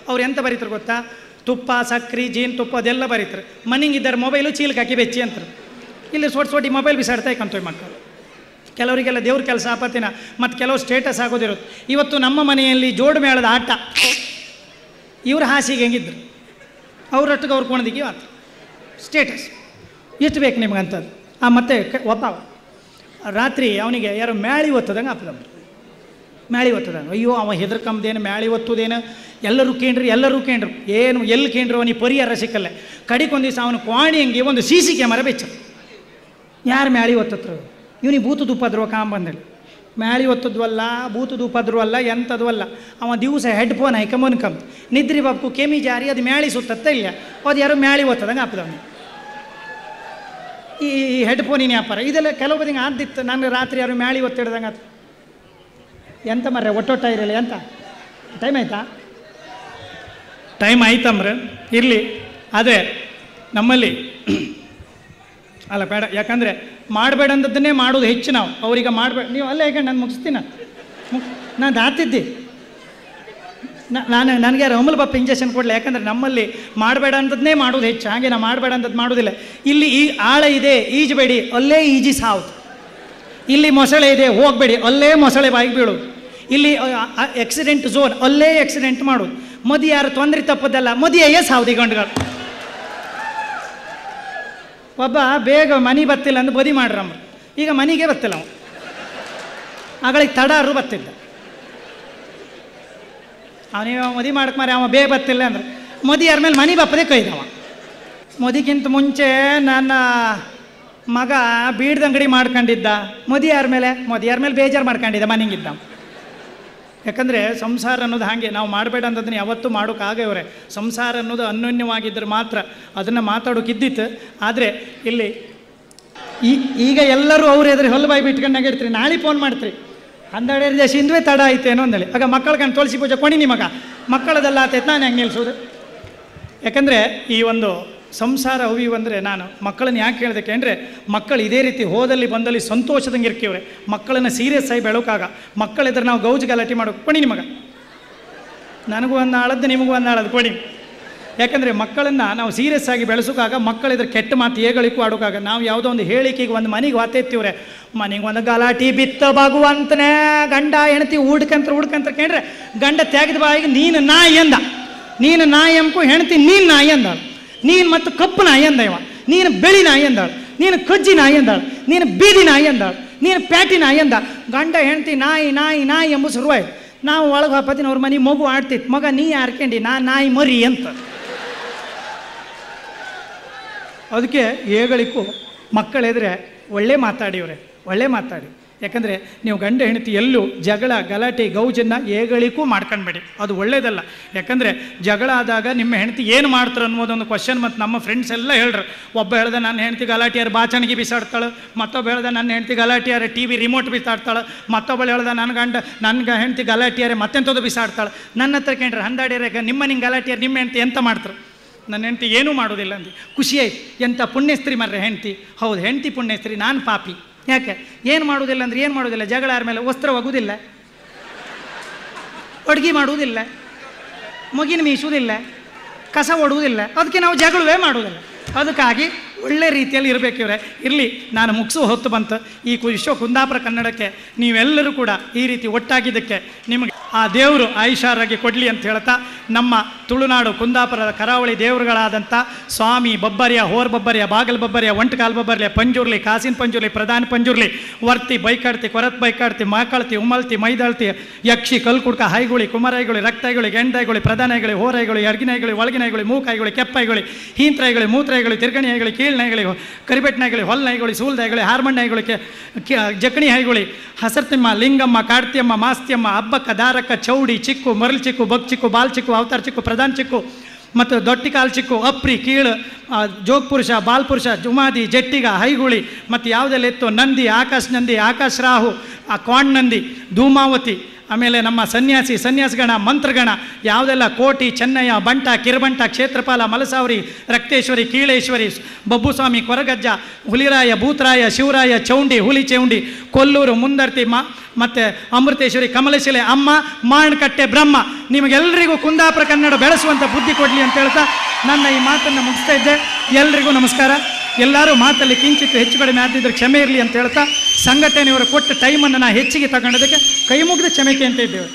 ಅವ್ರು ಎಂತ ಬರೀತಾರೆ ಗೊತ್ತಾ ತುಪ್ಪ ಸಕ್ರೆ ಜೀನ್ ತುಪ್ಪ ಅದೆಲ್ಲ ಬರೀತಾರೆ ಮನೆಗಿದ್ದಾರೆ ಮೊಬೈಲು ಚೀಲಕ್ಕೆ ಹಾಕಿ ಬೆಚ್ಚಿ ಅಂತಾರೆ ಇಲ್ಲಿ ಸೊಟ್ಟು ಸೊಟ್ಟಿ ಮೊಬೈಲ್ ಬಿಸಾಡ್ತಾ ಇಕ್ಕಂತೋಯ್ ಮಕ್ಕಳು ಕೆಲವರಿಗೆಲ್ಲ ದೇವ್ರ ಕೆಲಸ ಆಪತ್ತಿನ ಮತ್ತು ಕೆಲವು ಸ್ಟೇಟಸ್ ಆಗೋದಿರುತ್ತೆ ಇವತ್ತು ನಮ್ಮ ಮನೆಯಲ್ಲಿ ಜೋಡು ಮೇಳದ ಆಟ ಇವ್ರ ಹಾಸಿಗೆ ಹೆಂಗಿದ್ರು ಅವ್ರೊಟ್ಟಿಗೆ ಅವ್ರು ಕೊಣದಿಗೆ ಆತು ಸ್ಟೇಟಸ್ ಎಷ್ಟು ಬೇಕು ನಿಮ್ಗೆ ಅಂಥದ್ದು ಆ ಮತ್ತೆ ಕ- ಒಬ್ಬ ರಾತ್ರಿ ಅವನಿಗೆ ಯಾರೋ ಮ್ಯಾಳಿ ಒತ್ತದಂಗೆ ಆಪದ ಮ್ಯಾಳಿ ಒತ್ತದಂಗೆ ಅಯ್ಯೋ ಅವ ಹೆದರ್ಕಂಬ್ದೇನು ಮ್ಯಾಳಿ ಒತ್ತುದೇನು ಎಲ್ಲರೂ ಕೇಂದ್ರಿ ಎಲ್ಲರೂ ಕೇಂದ್ರು ಏನು ಎಲ್ಲಿ ಕೇಂದ್ರು ಅವನಿಗೆ ಪರಿಹಾರ ಸಿಕ್ಕಲ್ಲ ಕಡಿಕೊಂದು ದಿವಸ ಅವನು ಕ್ವಾಣಿ ಹಂಗೆ ಒಂದು ಸಿ ಸಿ ಕ್ಯಾಮರಾ ಬೆಚ್ಚ ಯಾರು ಮ್ಯಾಳಿ ಒತ್ತತ್ರು ಇವನಿಗೆ ಭೂತದ ಉಪದ್ರವ ಕಾಂಬಂದಲ್ಲಿ ಮ್ಯಾಳಿ ಒತ್ತದ್ವಲ್ಲ ಭೂತದ ಉಪದ್ರವ ಅಲ್ಲ ಎಂಥದ್ದು ಅಲ್ಲ ಅವ ದಿವಸ ಹೆಡ್ಫೋನ್ ಹಾಯ್ಕೊಂಬನ್ ಕಮ್ ನಿದ್ರಿ ಬಾಬು ಕೆಮಿ ಜಾರಿ ಅದು ಮ್ಯಾಳಿ ಸುತ್ತತ್ತ ಇಲ್ಲ ಅದು ಯಾರೋ ಮ್ಯಾಳಿ ಒತ್ತದಂಗೆ ಆಪದವನು ಈ ಹೆಡ್ಫೋನಿನ ವ್ಯಾಪಾರ ಇದೆಲ್ಲ ಕೆಲವು ಬದಿಂಗೆ ಆದಿತ್ತು ನಾನು ರಾತ್ರಿ ಯಾರು ಮ್ಯಾಳಿ ಒತ್ತಿಡ್ದಂಗೆ ಆತು ಎಂತ ಮರ್ರೆ ಒಟ್ಟೊಟ್ಟ ಇರಲಿ ಎಂತ ಟೈಮ್ ಆಯ್ತಾ ಟೈಮ್ ಆಯ್ತಮ್ರ ಇರಲಿ ಆದರೆ ನಮ್ಮಲ್ಲಿ ಅಲ್ಲ ಬೇಡ ಯಾಕಂದರೆ ಮಾಡಬೇಡ ಅಂದದ್ದನ್ನೇ ಮಾಡೋದು ಹೆಚ್ಚು ನಾವು ಅವ್ರಿಗೆ ಮಾಡಬೇಡ ನೀವು ಅಲ್ಲೇ ಹೇಗೆ ನಾನು ಮುಗಿಸ್ತೀನಿ ನಾನು ಮುಗ್ ನಾನು ದಾತಿದ್ದೆ ನ- ನಾನು ನನಗೆ ಯಾರು ಅಮಲ್ ಬಪ್ಪ ಇಂಜೆಕ್ಷನ್ ಕೊಡಲಿ ಯಾಕಂದರೆ ನಮ್ಮಲ್ಲಿ ಮಾಡಬೇಡ ಅಂದದ್ನೇ ಮಾಡೋದು ಹೆಚ್ಚು ಹಾಗೆ ನಾವು ಮಾಡಬೇಡ ಅಂದದ್ದು ಮಾಡೋದಿಲ್ಲ ಇಲ್ಲಿ ಈ ಆಳ ಇದೆ ಈಜಬೇಡಿ ಅಲ್ಲೇ ಈಜಿ ಸಾವು ಇಲ್ಲಿ ಮೊಸಳೆ ಇದೆ ಹೋಗಬೇಡಿ ಅಲ್ಲೇ ಮೊಸಳೆ ಬಾಯಿಗೆ ಬೀಳೋದು ಇಲ್ಲಿ ಆಕ್ಸಿಡೆಂಟ್ ಝೋನ್ ಅಲ್ಲೇ ಆಕ್ಸಿಡೆಂಟ್ ಮಾಡೋದು ಮದಿ ಯಾರು ತೊಂದರೆ ತಪ್ಪದಲ್ಲ ಮದಿಯೇ ಸಾವ್ದಿ ಗಂಡುಗಳು ಒಬ್ಬ ಬೇಗ ಮನೆ ಬತ್ತಿಲ್ಲ ಅಂದು ಬದಿ ಮಾಡ್ರಮ್ಮ ಈಗ ಮನೆಗೆ ಬತ್ತಿಲ್ಲ ಅವ ಆಗಳಿಗೆ ತಡಾರು ಬತ್ತಿದ್ದ ಅವನಿಗೆ ಮದಿ ಮಾಡಕ್ಕೆ ಮಾರಿ ಅವ ಬೇಗ ಬತ್ತಿಲ್ಲ ಅಂದ್ರೆ ಮದಿ ಯಾರ ಮೇಲೆ ಮನೆ ಬಪ್ಪದೆ ಕೈದವ ಮದಿಗಿಂತ ಮುಂಚೆ ನನ್ನ ಮಗ ಬೀಡ್ದ ಅಂಗಡಿ ಮಾಡ್ಕೊಂಡಿದ್ದ ಮದಿ ಯಾರ ಮೇಲೆ ಮದಿ ಯಾರ ಮೇಲೆ ಬೇಜಾರು ಮಾಡ್ಕೊಂಡಿದ್ದ ಮನೆಗಿದ್ದ ಯಾಕಂದರೆ ಸಂಸಾರ ಅನ್ನೋದು ಹಾಗೆ ನಾವು ಮಾಡಬೇಡ ಅಂತದನ್ನ ಯಾವತ್ತೂ ಮಾಡೋಕ್ಕಾಗವ್ರೆ ಸಂಸಾರ ಅನ್ನೋದು ಅನ್ಯೋನ್ಯವಾಗಿದ್ದರೆ ಮಾತ್ರ ಅದನ್ನು ಮಾತಾಡೋಕ್ಕಿದ್ದಿತ್ತು ಆದರೆ ಇಲ್ಲಿ ಈ ಈಗ ಎಲ್ಲರೂ ಅವ್ರ ಎದುರು ಹೊಲ ಬಾಯಿ ಬಿಟ್ಕೊಂಡು ನಗಿಡ್ತೀರಿ ನಾಳೆ ಫೋನ್ ಮಾಡ್ತೀರಿ ಹನ್ನೆರಡು ದೇಶ ಹಿಂದುವೆ ತಡ ಆಯ್ತೇನೋ ಅಂದೇಳಿ ಆಗ ಮಕ್ಕಳ ಕಣ್ ತುಳಸಿ ಪೂಜೆ ಕೊಣಿ ನಿಮಗ ಮಕ್ಕಳದೆಲ್ಲ ಆತೈತೆ ನಾನು ಹೆಂಗೆ ನಿಲ್ಸೋದು ಯಾಕಂದರೆ ಈ ಒಂದು ಸಂಸಾರ ಹುವಿ ಅಂದರೆ ನಾನು ಮಕ್ಕಳನ್ನ ಯಾಕೆ ಹೇಳ್ದಕ್ಕೆ ಅಂದರೆ ಮಕ್ಕಳು ಇದೇ ರೀತಿ ಹೋದಲ್ಲಿ ಬಂದಲ್ಲಿ ಸಂತೋಷದಂಗೆ ಇರ್ಕಿವ್ರೆ ಮಕ್ಕಳನ್ನ ಸೀರಿಯಸ್ ಆಗಿ ಬೆಳಕಾಗ ಮಕ್ಕಳಿದ್ರೆ ನಾವು ಗೌಜ್ ಗಲಾಟೆ ಮಾಡೋಕೆ ಕೊಡಿ ನಿಮಗ ನನಗೂ ಒಂದು ಆಳದ್ದು ನಿಮಗೂ ಒಂದು ಆಳದ್ದು ಕೊಡಿ ಯಾಕಂದರೆ ಮಕ್ಕಳನ್ನು ನಾವು ಸೀರಿಯಸ್ ಆಗಿ ಬೆಳೆಸೋಕಾಗ ಮಕ್ಕಳಿದ್ರೆ ಕೆಟ್ಟ ಮಾತು ಏಗಳಿಗೂ ಆಡೋಕಾಗ ನಾವು ಯಾವುದೋ ಒಂದು ಹೇಳಿಕೆಗೆ ಒಂದು ಮನೆಗೆ ವಾತೆತ್ತೀವ್ರೆ ಮನೆಗೆ ಒಂದು ಗಲಾಟಿ ಬಿತ್ತ ಭಗವಂತನೇ ಗಂಡ ಹೆಂಡತಿ ಹುಡ್ಕಂತ್ರ ಹುಡ್ಕಂತ್ರ ಕೇಳ್ರೆ ಗಂಡ ತೆಗೆದ ಬಾಯಿಗೆ ನೀನು ನಾಯಿ ಎಂದ ನೀನು ನಾಯಿ ಎಂಕು ಹೆಂಡತಿ ನೀನು ನಾಯಿ ಅಂದಾಳು ನೀನು ಮತ್ತು ಕಪ್ಪು ನಾಯಿ ಅಂದ ಇವ ನೀನು ಬೆಳಿ ನಾಯಿ ಅಂದಾಳು ನೀನು ಕಜ್ಜಿ ನಾಯಿ ಅಂದಾಳು ನೀನು ಬೀದಿ ನಾಯಿ ಅಂದಾಳು ನೀನು ಪ್ಯಾಟಿ ನಾಯಿ ಅಂದ ಗಂಡ ಹೆಂಡತಿ ನಾಯಿ ನಾಯಿ ನಾಯಿ ಎಂಬ ಶುರುವಾಯ್ತು ನಾವು ಒಳಗೆ ಹಾಪತ್ತಿನ ಅವ್ರ ಮನೆ ಮಗು ಆಡ್ತಿತ್ತು ಮಗ ನೀ ಯಾರ್ಕಂಡಿ ನಾ ನಾಯಿ ಮರಿ ಅಂತ ಅದಕ್ಕೆ ಏಗಳಿಗೂ ಮಕ್ಕಳೆದ್ರೆ ಒಳ್ಳೆ ಮಾತಾಡಿವ್ರೆ ಒಳ್ಳೆ ಮಾತಾಡಿ ಯಾಕಂದರೆ ನೀವು ಗಂಡ ಹೆಂಡತಿ ಎಲ್ಲೂ ಜಗಳ ಗಲಾಟೆ ಗೌಜನ್ನು ಏಗಳಿಗೂ ಮಾಡ್ಕೊಂಡ್ಬೇಡಿ ಅದು ಒಳ್ಳೇದಲ್ಲ ಯಾಕಂದರೆ ಜಗಳ ಆದಾಗ ನಿಮ್ಮ ಹೆಂಡತಿ ಏನು ಮಾಡ್ತಾರೆ ಅನ್ನೋದೊಂದು ಕ್ವಶನ್ ಮತ್ತು ನಮ್ಮ ಫ್ರೆಂಡ್ಸ್ ಎಲ್ಲ ಹೇಳ್ರು ಒಬ್ಬ ಹೇಳ್ದ ನನ್ನ ಹೆಂಡತಿ ಗಲಾಟೆಯಾರ ಬಾಚಣಿಗೆ ಬಿಸಾಡ್ತಾಳೆ ಮತ್ತೊಬ್ಬ ಹೇಳ್ದ ನನ್ನ ಹೆಂಡತಿ ಗಲಾಟೆಯಾರ ಟಿ ವಿ ರಿಮೋಟ್ ಬಿಸಾಡ್ತಾಳೆ ಮತ್ತೊಬ್ಬಳು ಹೇಳ್ದ ನನ್ನ ಗಂಡ ನನ್ನ ಹೆಂಡತಿ ಗಲಾಟೆಯಾರೆ ಮತ್ತೆಂಥದ್ದು ಬಿಸಾಡ್ತಾಳೆ ನನ್ನ ಹತ್ರ ಕೇಳ್ರೆ ಹಂದಾಡ್ಯಾರ ನಿಮ್ಮ ನಿಂಗೆ ಗಲಾಟೆಯಾರ ನಿಮ್ಮ ಹೆಂಡತಿ ಎಂತ ಮಾಡ್ತಾರೆ ನನ್ನ ಹೆಂಡತಿ ಏನೂ ಮಾಡೋದಿಲ್ಲ ಅಂದು ಖುಷಿ ಆಯ್ತು ಎಂಥ ಪುಣ್ಯಸ್ತ್ರೀ ಮರ್ರೆ ಹೆಂಡತಿ ಹೌದು ಹೆಂಡತಿ ಪುಣ್ಯಸ್ತ್ರೀ ನಾನು ಪಾಪಿ ಯಾಕೆ ಏನು ಮಾಡೋದಿಲ್ಲ ಅಂದ್ರೆ ಏನು ಮಾಡೋದಿಲ್ಲ ಜಗಳ ಆದ ಮೇಲೆ ವಸ್ತ್ರ ಒಗುದಿಲ್ಲ ಅಡುಗೆ ಮಾಡುವುದಿಲ್ಲ ಮುಗಿನ ಮೀಸುವುದಿಲ್ಲ ಕಸ ಒಡುವುದಿಲ್ಲ ಅದಕ್ಕೆ ನಾವು ಜಗಳವೇ ಮಾಡುವುದಿಲ್ಲ ಅದಕ್ಕಾಗಿ ಒಳ್ಳೆ ರೀತಿಯಲ್ಲಿ ಇರಬೇಕು ಇವರೇ ಇರಲಿ ನಾನು ಮುಗಿಸೋ ಹೊತ್ತು ಬಂತು ಈ ಕು- ವಿಶ್ವ ಕುಂದಾಪುರ ಕನ್ನಡಕ್ಕೆ ನೀವೆಲ್ಲರೂ ಕೂಡ ಈ ರೀತಿ ಒಟ್ಟಾಗಿದ್ದಕ್ಕೆ ನಿಮಗೆ ಆ ದೇವರು ಆಯುಷಾರಾಗಿ ಕೊಡಲಿ ಅಂತ ಹೇಳ್ತಾ ನಮ್ಮ ತುಳುನಾಡು ಕುಂದಾಪುರದ ಕರಾವಳಿ ದೇವರುಗಳಾದಂಥ ಸ್ವಾಮಿ ಬಬ್ಬರಿಯ ಹೋರ್ ಬಬ್ಬರಿಯ ಬಾಗಲ್ ಬಬ್ಬರಿಯ ಒಂಟಕಾಲ್ ಬಬ್ಬರಿಯ ಪಂಜುರ್ಲಿ ಕಾಸಿನ ಪಂಜುರ್ಲಿ ಪ್ರಧಾನ ಪಂಜುರ್ಲಿ ವರ್ತಿ ಬೈಕಾಡ್ತಿ ಕೊರತ್ ಬೈಕಾಡ್ತಿ ಮಾಕಳ್ತಿ ಉಮಲ್ತಿ ಮೈದಾಳ್ತಿ ಯಕ್ಷಿ ಕಲ್ಕುಡ್ಕ ಹೈಗುಳಿ ಕುಮರೈಗುಳಿ ರಕ್ತೈಗುಳಿ ಗೆಂಡೈಗುಳಿ ಪ್ರಧಾನೈಗುಳಿ ಹೋರೈಗುಳಿ ಅಡ್ಗಿನೈಗುಳಿ ಒಳಗಿನೈಗುಳಿ ಮೂಕೈಗುಳಿ ಕೆಪ್ಪೈಗುಳಿ ಹೀಂತ್ರೈಗುಳಿ ಮೂತ್ರೈಗುಳಿ ತಿರ್ಗಣಿ ಹೈಗುಳಿ ಕೀಳ್ನೈಗುಳಿ ಕರಿಬೆಟ್ನೈಗುಳಿ ಹೊಲ್ನೈಗುಳಿ ಸೂಲ್ದೈಗುಳಿ ಹಾರ್ಮಣ್ಣೈಗುಳಿ ಕೆ ಕೆ- ಜಕಣಿ ಹೈಗುಳಿ ಹಸರ್ತಿಮ್ಮ ಲಿಂಗಮ್ಮ ಕಾಡ್ತಿಯಮ್ಮ ಮಾಸ್ತಿಯಮ್ಮ ಹಬ್ಬಕ್ಕ ದಾರಕ್ಕ ಚೌಡಿ ಚಿಕ್ಕು ಮರಲ್ ಚಿಕ್ಕು ಬಗ್ ಚಿಕ್ಕು ಬಾಲ್ ಚಿಕ್ಕು ಅವತಾರ ಚಿಕ್ಕು ಪ್ರಧಾನ ಚಿಕ್ಕು ಮತ್ತು ದೊಟ್ಟಿ ಕಾಲ್ ಚಿಕ್ಕು ಅಪ್ರಿ ಕೀಳು ಆ, ಜೋಗ್ ಪುರುಷ ಬಾಲ್ ಪುರುಷ ಜುಮಾದಿ ಜಟ್ಟಿಗ ಹೈಗುಳಿ ಮತ್ತು ಯಾವುದೆಲ್ಲ ಇತ್ತು ನಂದಿ ಆಕಾಶ್ ನಂದಿ ಆಕಾಶ್ ರಾಹು ಆ ಕ್ವಾಣ್ ನಂದಿ ಧೂಮಾವತಿ ಆಮೇಲೆ ನಮ್ಮ ಸನ್ಯಾಸಿ ಸನ್ಯಾಸಗಣ ಮಂತ್ರಗಣ ಯಾವುದೆಲ್ಲ ಕೋಟಿ ಚೆನ್ನಯ್ಯ ಬಂಟ ಕಿರಬಂಟ ಕ್ಷೇತ್ರಪಾಲ ಮಲಸಾವರಿ ರಕ್ತೇಶ್ವರಿ ಕೀಳೇಶ್ವರಿ ಬಬ್ಬುಸ್ವಾಮಿ ಕೊರಗಜ್ಜ ಹುಲಿರಾಯ ಭೂತರಾಯ ಶಿವರಾಯ ಚೌಂಡಿ ಹುಲಿ ಚೌಂಡಿ ಕೊಲ್ಲೂರು ಮುಂದರ್ತಿ ಮ ಮತ್ತು ಅಮೃತೇಶ್ವರಿ ಕಮಲಶಿಲೆ ಅಮ್ಮ ಮಾಣಕಟ್ಟೆ ಬ್ರಹ್ಮ ನಿಮಗೆಲ್ಲರಿಗೂ ಕುಂದಾಪುರ ಕನ್ನಡ ಬೆಳೆಸುವಂಥ ಬುದ್ಧಿ ಕೊಡಲಿ ಅಂತ ಹೇಳ್ತಾ ನನ್ನ ಈ ಮಾತನ್ನು ಮುಗಿಸ್ತಾ ಇದ್ದೆ ಎಲ್ರಿಗೂ ನಮಸ್ಕಾರ ಎಲ್ಲರೂ ಮಾತಲ್ಲಿ ಕಿಂಚಿತ್ ಹೆಚ್ಚು ಕಡಿಮೆ ಆದಿದ್ರೆ ಕ್ಷಮೆ ಇರಲಿ ಅಂತ ಹೇಳ್ತಾ ಸಂಘಟನೆಯವರು ಕೊಟ್ಟ ಟೈಮನ್ನು ನಾ ಹೆಚ್ಚಿಗೆ ತಗೊಂಡದಕ್ಕೆ ಕೈ ಮುಗಿದು ಕ್ಷಮೆಗೆ ಅಂತ ಇದ್ದೇವೆ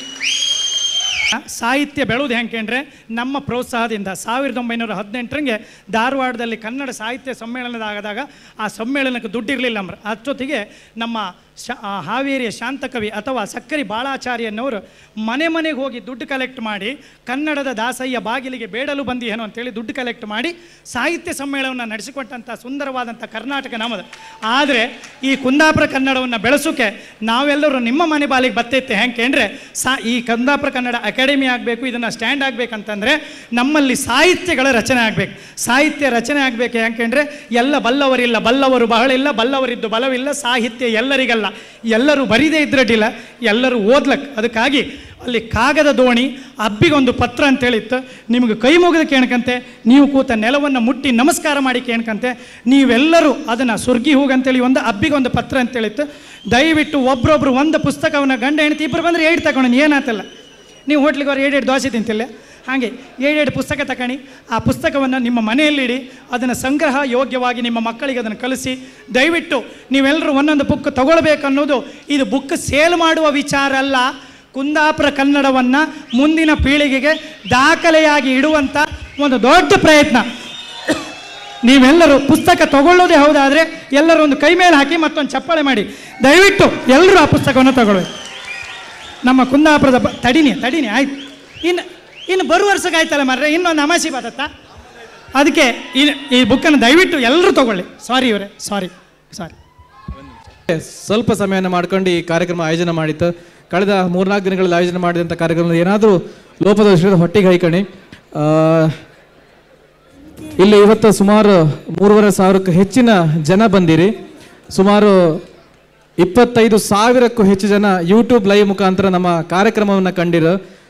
ಸಾಹಿತ್ಯ ಬೆಳೆದು ಹೆಂಗೆ ಅಂದರೆ ನಮ್ಮ ಪ್ರೋತ್ಸಾಹದಿಂದ ಸಾವಿರದ ಒಂಬೈನೂರ ಹದಿನೆಂಟರಂಗೆ ಧಾರವಾಡದಲ್ಲಿ ಕನ್ನಡ ಸಾಹಿತ್ಯ ಸಮ್ಮೇಳನದ ಆದಾಗ ಆ ಸಮ್ಮೇಳನಕ್ಕೆ ದುಡ್ಡಿರಲಿಲ್ಲ ಅಂದ್ರೆ ಅಷ್ಟೊತ್ತಿಗೆ ನಮ್ಮ ಶ ಆ ಹಾವೇರಿಯ ಶಾಂತಕವಿ ಅಥವಾ ಸಕ್ಕರಿ ಬಾಳಾಚಾರ್ಯನವರು ಮನೆ ಮನೆಗೆ ಹೋಗಿ ದುಡ್ಡು ಕಲೆಕ್ಟ್ ಮಾಡಿ ಕನ್ನಡದ ದಾಸಯ್ಯ ಬಾಗಿಲಿಗೆ ಬೇಡಲು ಬಂದಿಯೇನೋ ಅಂತೇಳಿ ದುಡ್ಡು ಕಲೆಕ್ಟ್ ಮಾಡಿ ಸಾಹಿತ್ಯ ಸಮ್ಮೇಳನವನ್ನು ನಡೆಸಿಕೊಟ್ಟಂಥ ಸುಂದರವಾದಂಥ ಕರ್ನಾಟಕ ನಮ್ಮದು ಆದರೆ ಈ ಕುಂದಾಪುರ ಕನ್ನಡವನ್ನು ಬೆಳೆಸೋಕೆ ನಾವೆಲ್ಲರೂ ನಿಮ್ಮ ಮನೆ ಬಾಲಿಗೆ ಬತ್ತೈತೆ ಹೆಂಗೆ ಅಂದರೆ ಸಾ ಈ ಕುಂದಾಪುರ ಕನ್ನಡ ಅಕಾಡೆಮಿ ಆಗಬೇಕು ಇದನ್ನು ಸ್ಟ್ಯಾಂಡ್ ಆಗಬೇಕಂತಂದರೆ ನಮ್ಮಲ್ಲಿ ಸಾಹಿತ್ಯಗಳ ರಚನೆ ಆಗಬೇಕು ಸಾಹಿತ್ಯ ರಚನೆ ಆಗಬೇಕು ಯಾಕೆಂದರೆ ಎಲ್ಲ ಬಲ್ಲವರಿಲ್ಲ ಬಲ್ಲವರು ಬಹಳಿಲ್ಲ ಬಲ್ಲವರಿದ್ದು ಬಲವಿಲ್ಲ ಸಾಹಿತ್ಯ ಎಲ್ಲರಿಗಲ್ಲ ಎಲ್ಲರೂ ಬರೀದೇ ಇದ್ರಡ್ಡಿಲ್ಲ ಎಲ್ಲರೂ ಓದ್ಲಕ್ಕೆ ಅದಕ್ಕಾಗಿ ಅಲ್ಲಿ ಕಾಗದ ದೋಣಿ ಅಬ್ಬಿಗೊಂದು ಪತ್ರ ಅಂತ ಹೇಳಿತ್ತು ನಿಮಗೆ ಕೈ ಮುಗಿದು ಕೇಳ್ಕಂತೆ ನೀವು ಕೂತ ನೆಲವನ್ನು ಮುಟ್ಟಿ ನಮಸ್ಕಾರ ಮಾಡಿ ಕೇಳ್ಕಂತೆ ನೀವೆಲ್ಲರೂ ಅದನ್ನು ಸುರ್ಗಿ ಹೋಗಂತೇಳಿ ಒಂದು ಅಬ್ಬಿಗೊಂದು ಪತ್ರ ಅಂತ ಹೇಳಿತ್ತು ದಯವಿಟ್ಟು ಒಬ್ರೊಬ್ರು ಒಂದು ಪುಸ್ತಕವನ್ನು ಗಂಡ ಹೆಂಡತಿ ಇಬ್ಬರು ಬಂದರೆ ಏಡ್ ತಗೊಂಡು ಏನಾತಲ್ಲ ನೀವು ಹೋಟ್ಲಿಗೆ ಅವ್ರು ಏಡೆರಡು ದೋಸೆ ತಿಂತಿಲ್ಲ ಹಾಗೆ ಏಡೆರಡು ಪುಸ್ತಕ ತಗೊಳ್ಳಿ ಆ ಪುಸ್ತಕವನ್ನು ನಿಮ್ಮ ಮನೆಯಲ್ಲಿಡಿ ಅದನ್ನು ಸಂಗ್ರಹ ಯೋಗ್ಯವಾಗಿ ನಿಮ್ಮ ಮಕ್ಕಳಿಗೆ ಅದನ್ನು ಕಲಿಸಿ ದಯವಿಟ್ಟು ನೀವೆಲ್ಲರೂ ಒಂದೊಂದು ಬುಕ್ ತಗೊಳ್ಬೇಕು ಅನ್ನೋದು ಇದು ಬುಕ್ ಸೇಲ್ ಮಾಡುವ ವಿಚಾರ ಅಲ್ಲ ಕುಂದಾಪುರ ಕನ್ನಡವನ್ನು ಮುಂದಿನ ಪೀಳಿಗೆಗೆ ದಾಖಲೆಯಾಗಿ ಇಡುವಂಥ ಒಂದು ದೊಡ್ಡ ಪ್ರಯತ್ನ ನೀವೆಲ್ಲರೂ ಪುಸ್ತಕ ತಗೊಳ್ಳೋದೇ ಹೌದಾದರೆ ಎಲ್ಲರೂ ಒಂದು ಕೈ ಮೇಲೆ ಹಾಕಿ ಮತ್ತೊಂದು ಚಪ್ಪಾಳೆ ಮಾಡಿ ದಯವಿಟ್ಟು ಎಲ್ಲರೂ ಆ ಪುಸ್ತಕವನ್ನು ತಗೊಳ್ಬೇಕು ನಮ್ಮ ಕುಂದಾಪುರದ ಬ ತಡಿನಿ ತಡಿನಿ ಆಯ್ತು ಇನ್ನು ಇನ್ನು ಬರುವ ವರ್ಷಕ್ಕೆ ಆಯ್ತಲ್ಲ ಮರ್ರೆ ಇನ್ನೊಂದು ಅಮಾಸಿ ಬದತ್ತಾ ಅದಕ್ಕೆ ಈ ಈ ಬುಕ್ಕನ್ನು ದಯವಿಟ್ಟು ಎಲ್ಲರೂ ತಗೊಳ್ಳಿ ಸಾರಿ ಇವರೇ ಸಾರಿ ಸಾರಿ ಸ್ವಲ್ಪ ಸಮಯನ ಮಾಡ್ಕೊಂಡು ಈ ಕಾರ್ಯಕ್ರಮ ಆಯೋಜನೆ ಮಾಡಿತ್ತು ಕಳೆದ ಮೂರ್ನಾಲ್ಕು ದಿನಗಳಲ್ಲಿ ಆಯೋಜನೆ ಮಾಡಿದಂಥ ಕಾರ್ಯಕ್ರಮದಲ್ಲಿ ಏನಾದರೂ ಲೋಪದೋಷದ ಹೊಟ್ಟೆಗೆ ಹೈಕಣಿ ಆ, ಇಲ್ಲಿ ಇವತ್ತು ಸುಮಾರು ಮೂರುವರೆ ಸಾವಿರಕ್ಕೂ ಹೆಚ್ಚಿನ ಜನ ಬಂದಿರಿ ಸುಮಾರು ಇಪ್ಪತ್ತೈದು ಸಾವಿರಕ್ಕೂ ಹೆಚ್ಚು ಜನ ಯೂಟ್ಯೂಬ್ ಲೈವ್ ಮುಖಾಂತರ ನಮ್ಮ ಕಾರ್ಯಕ್ರಮವನ್ನು ಕಂಡಿರು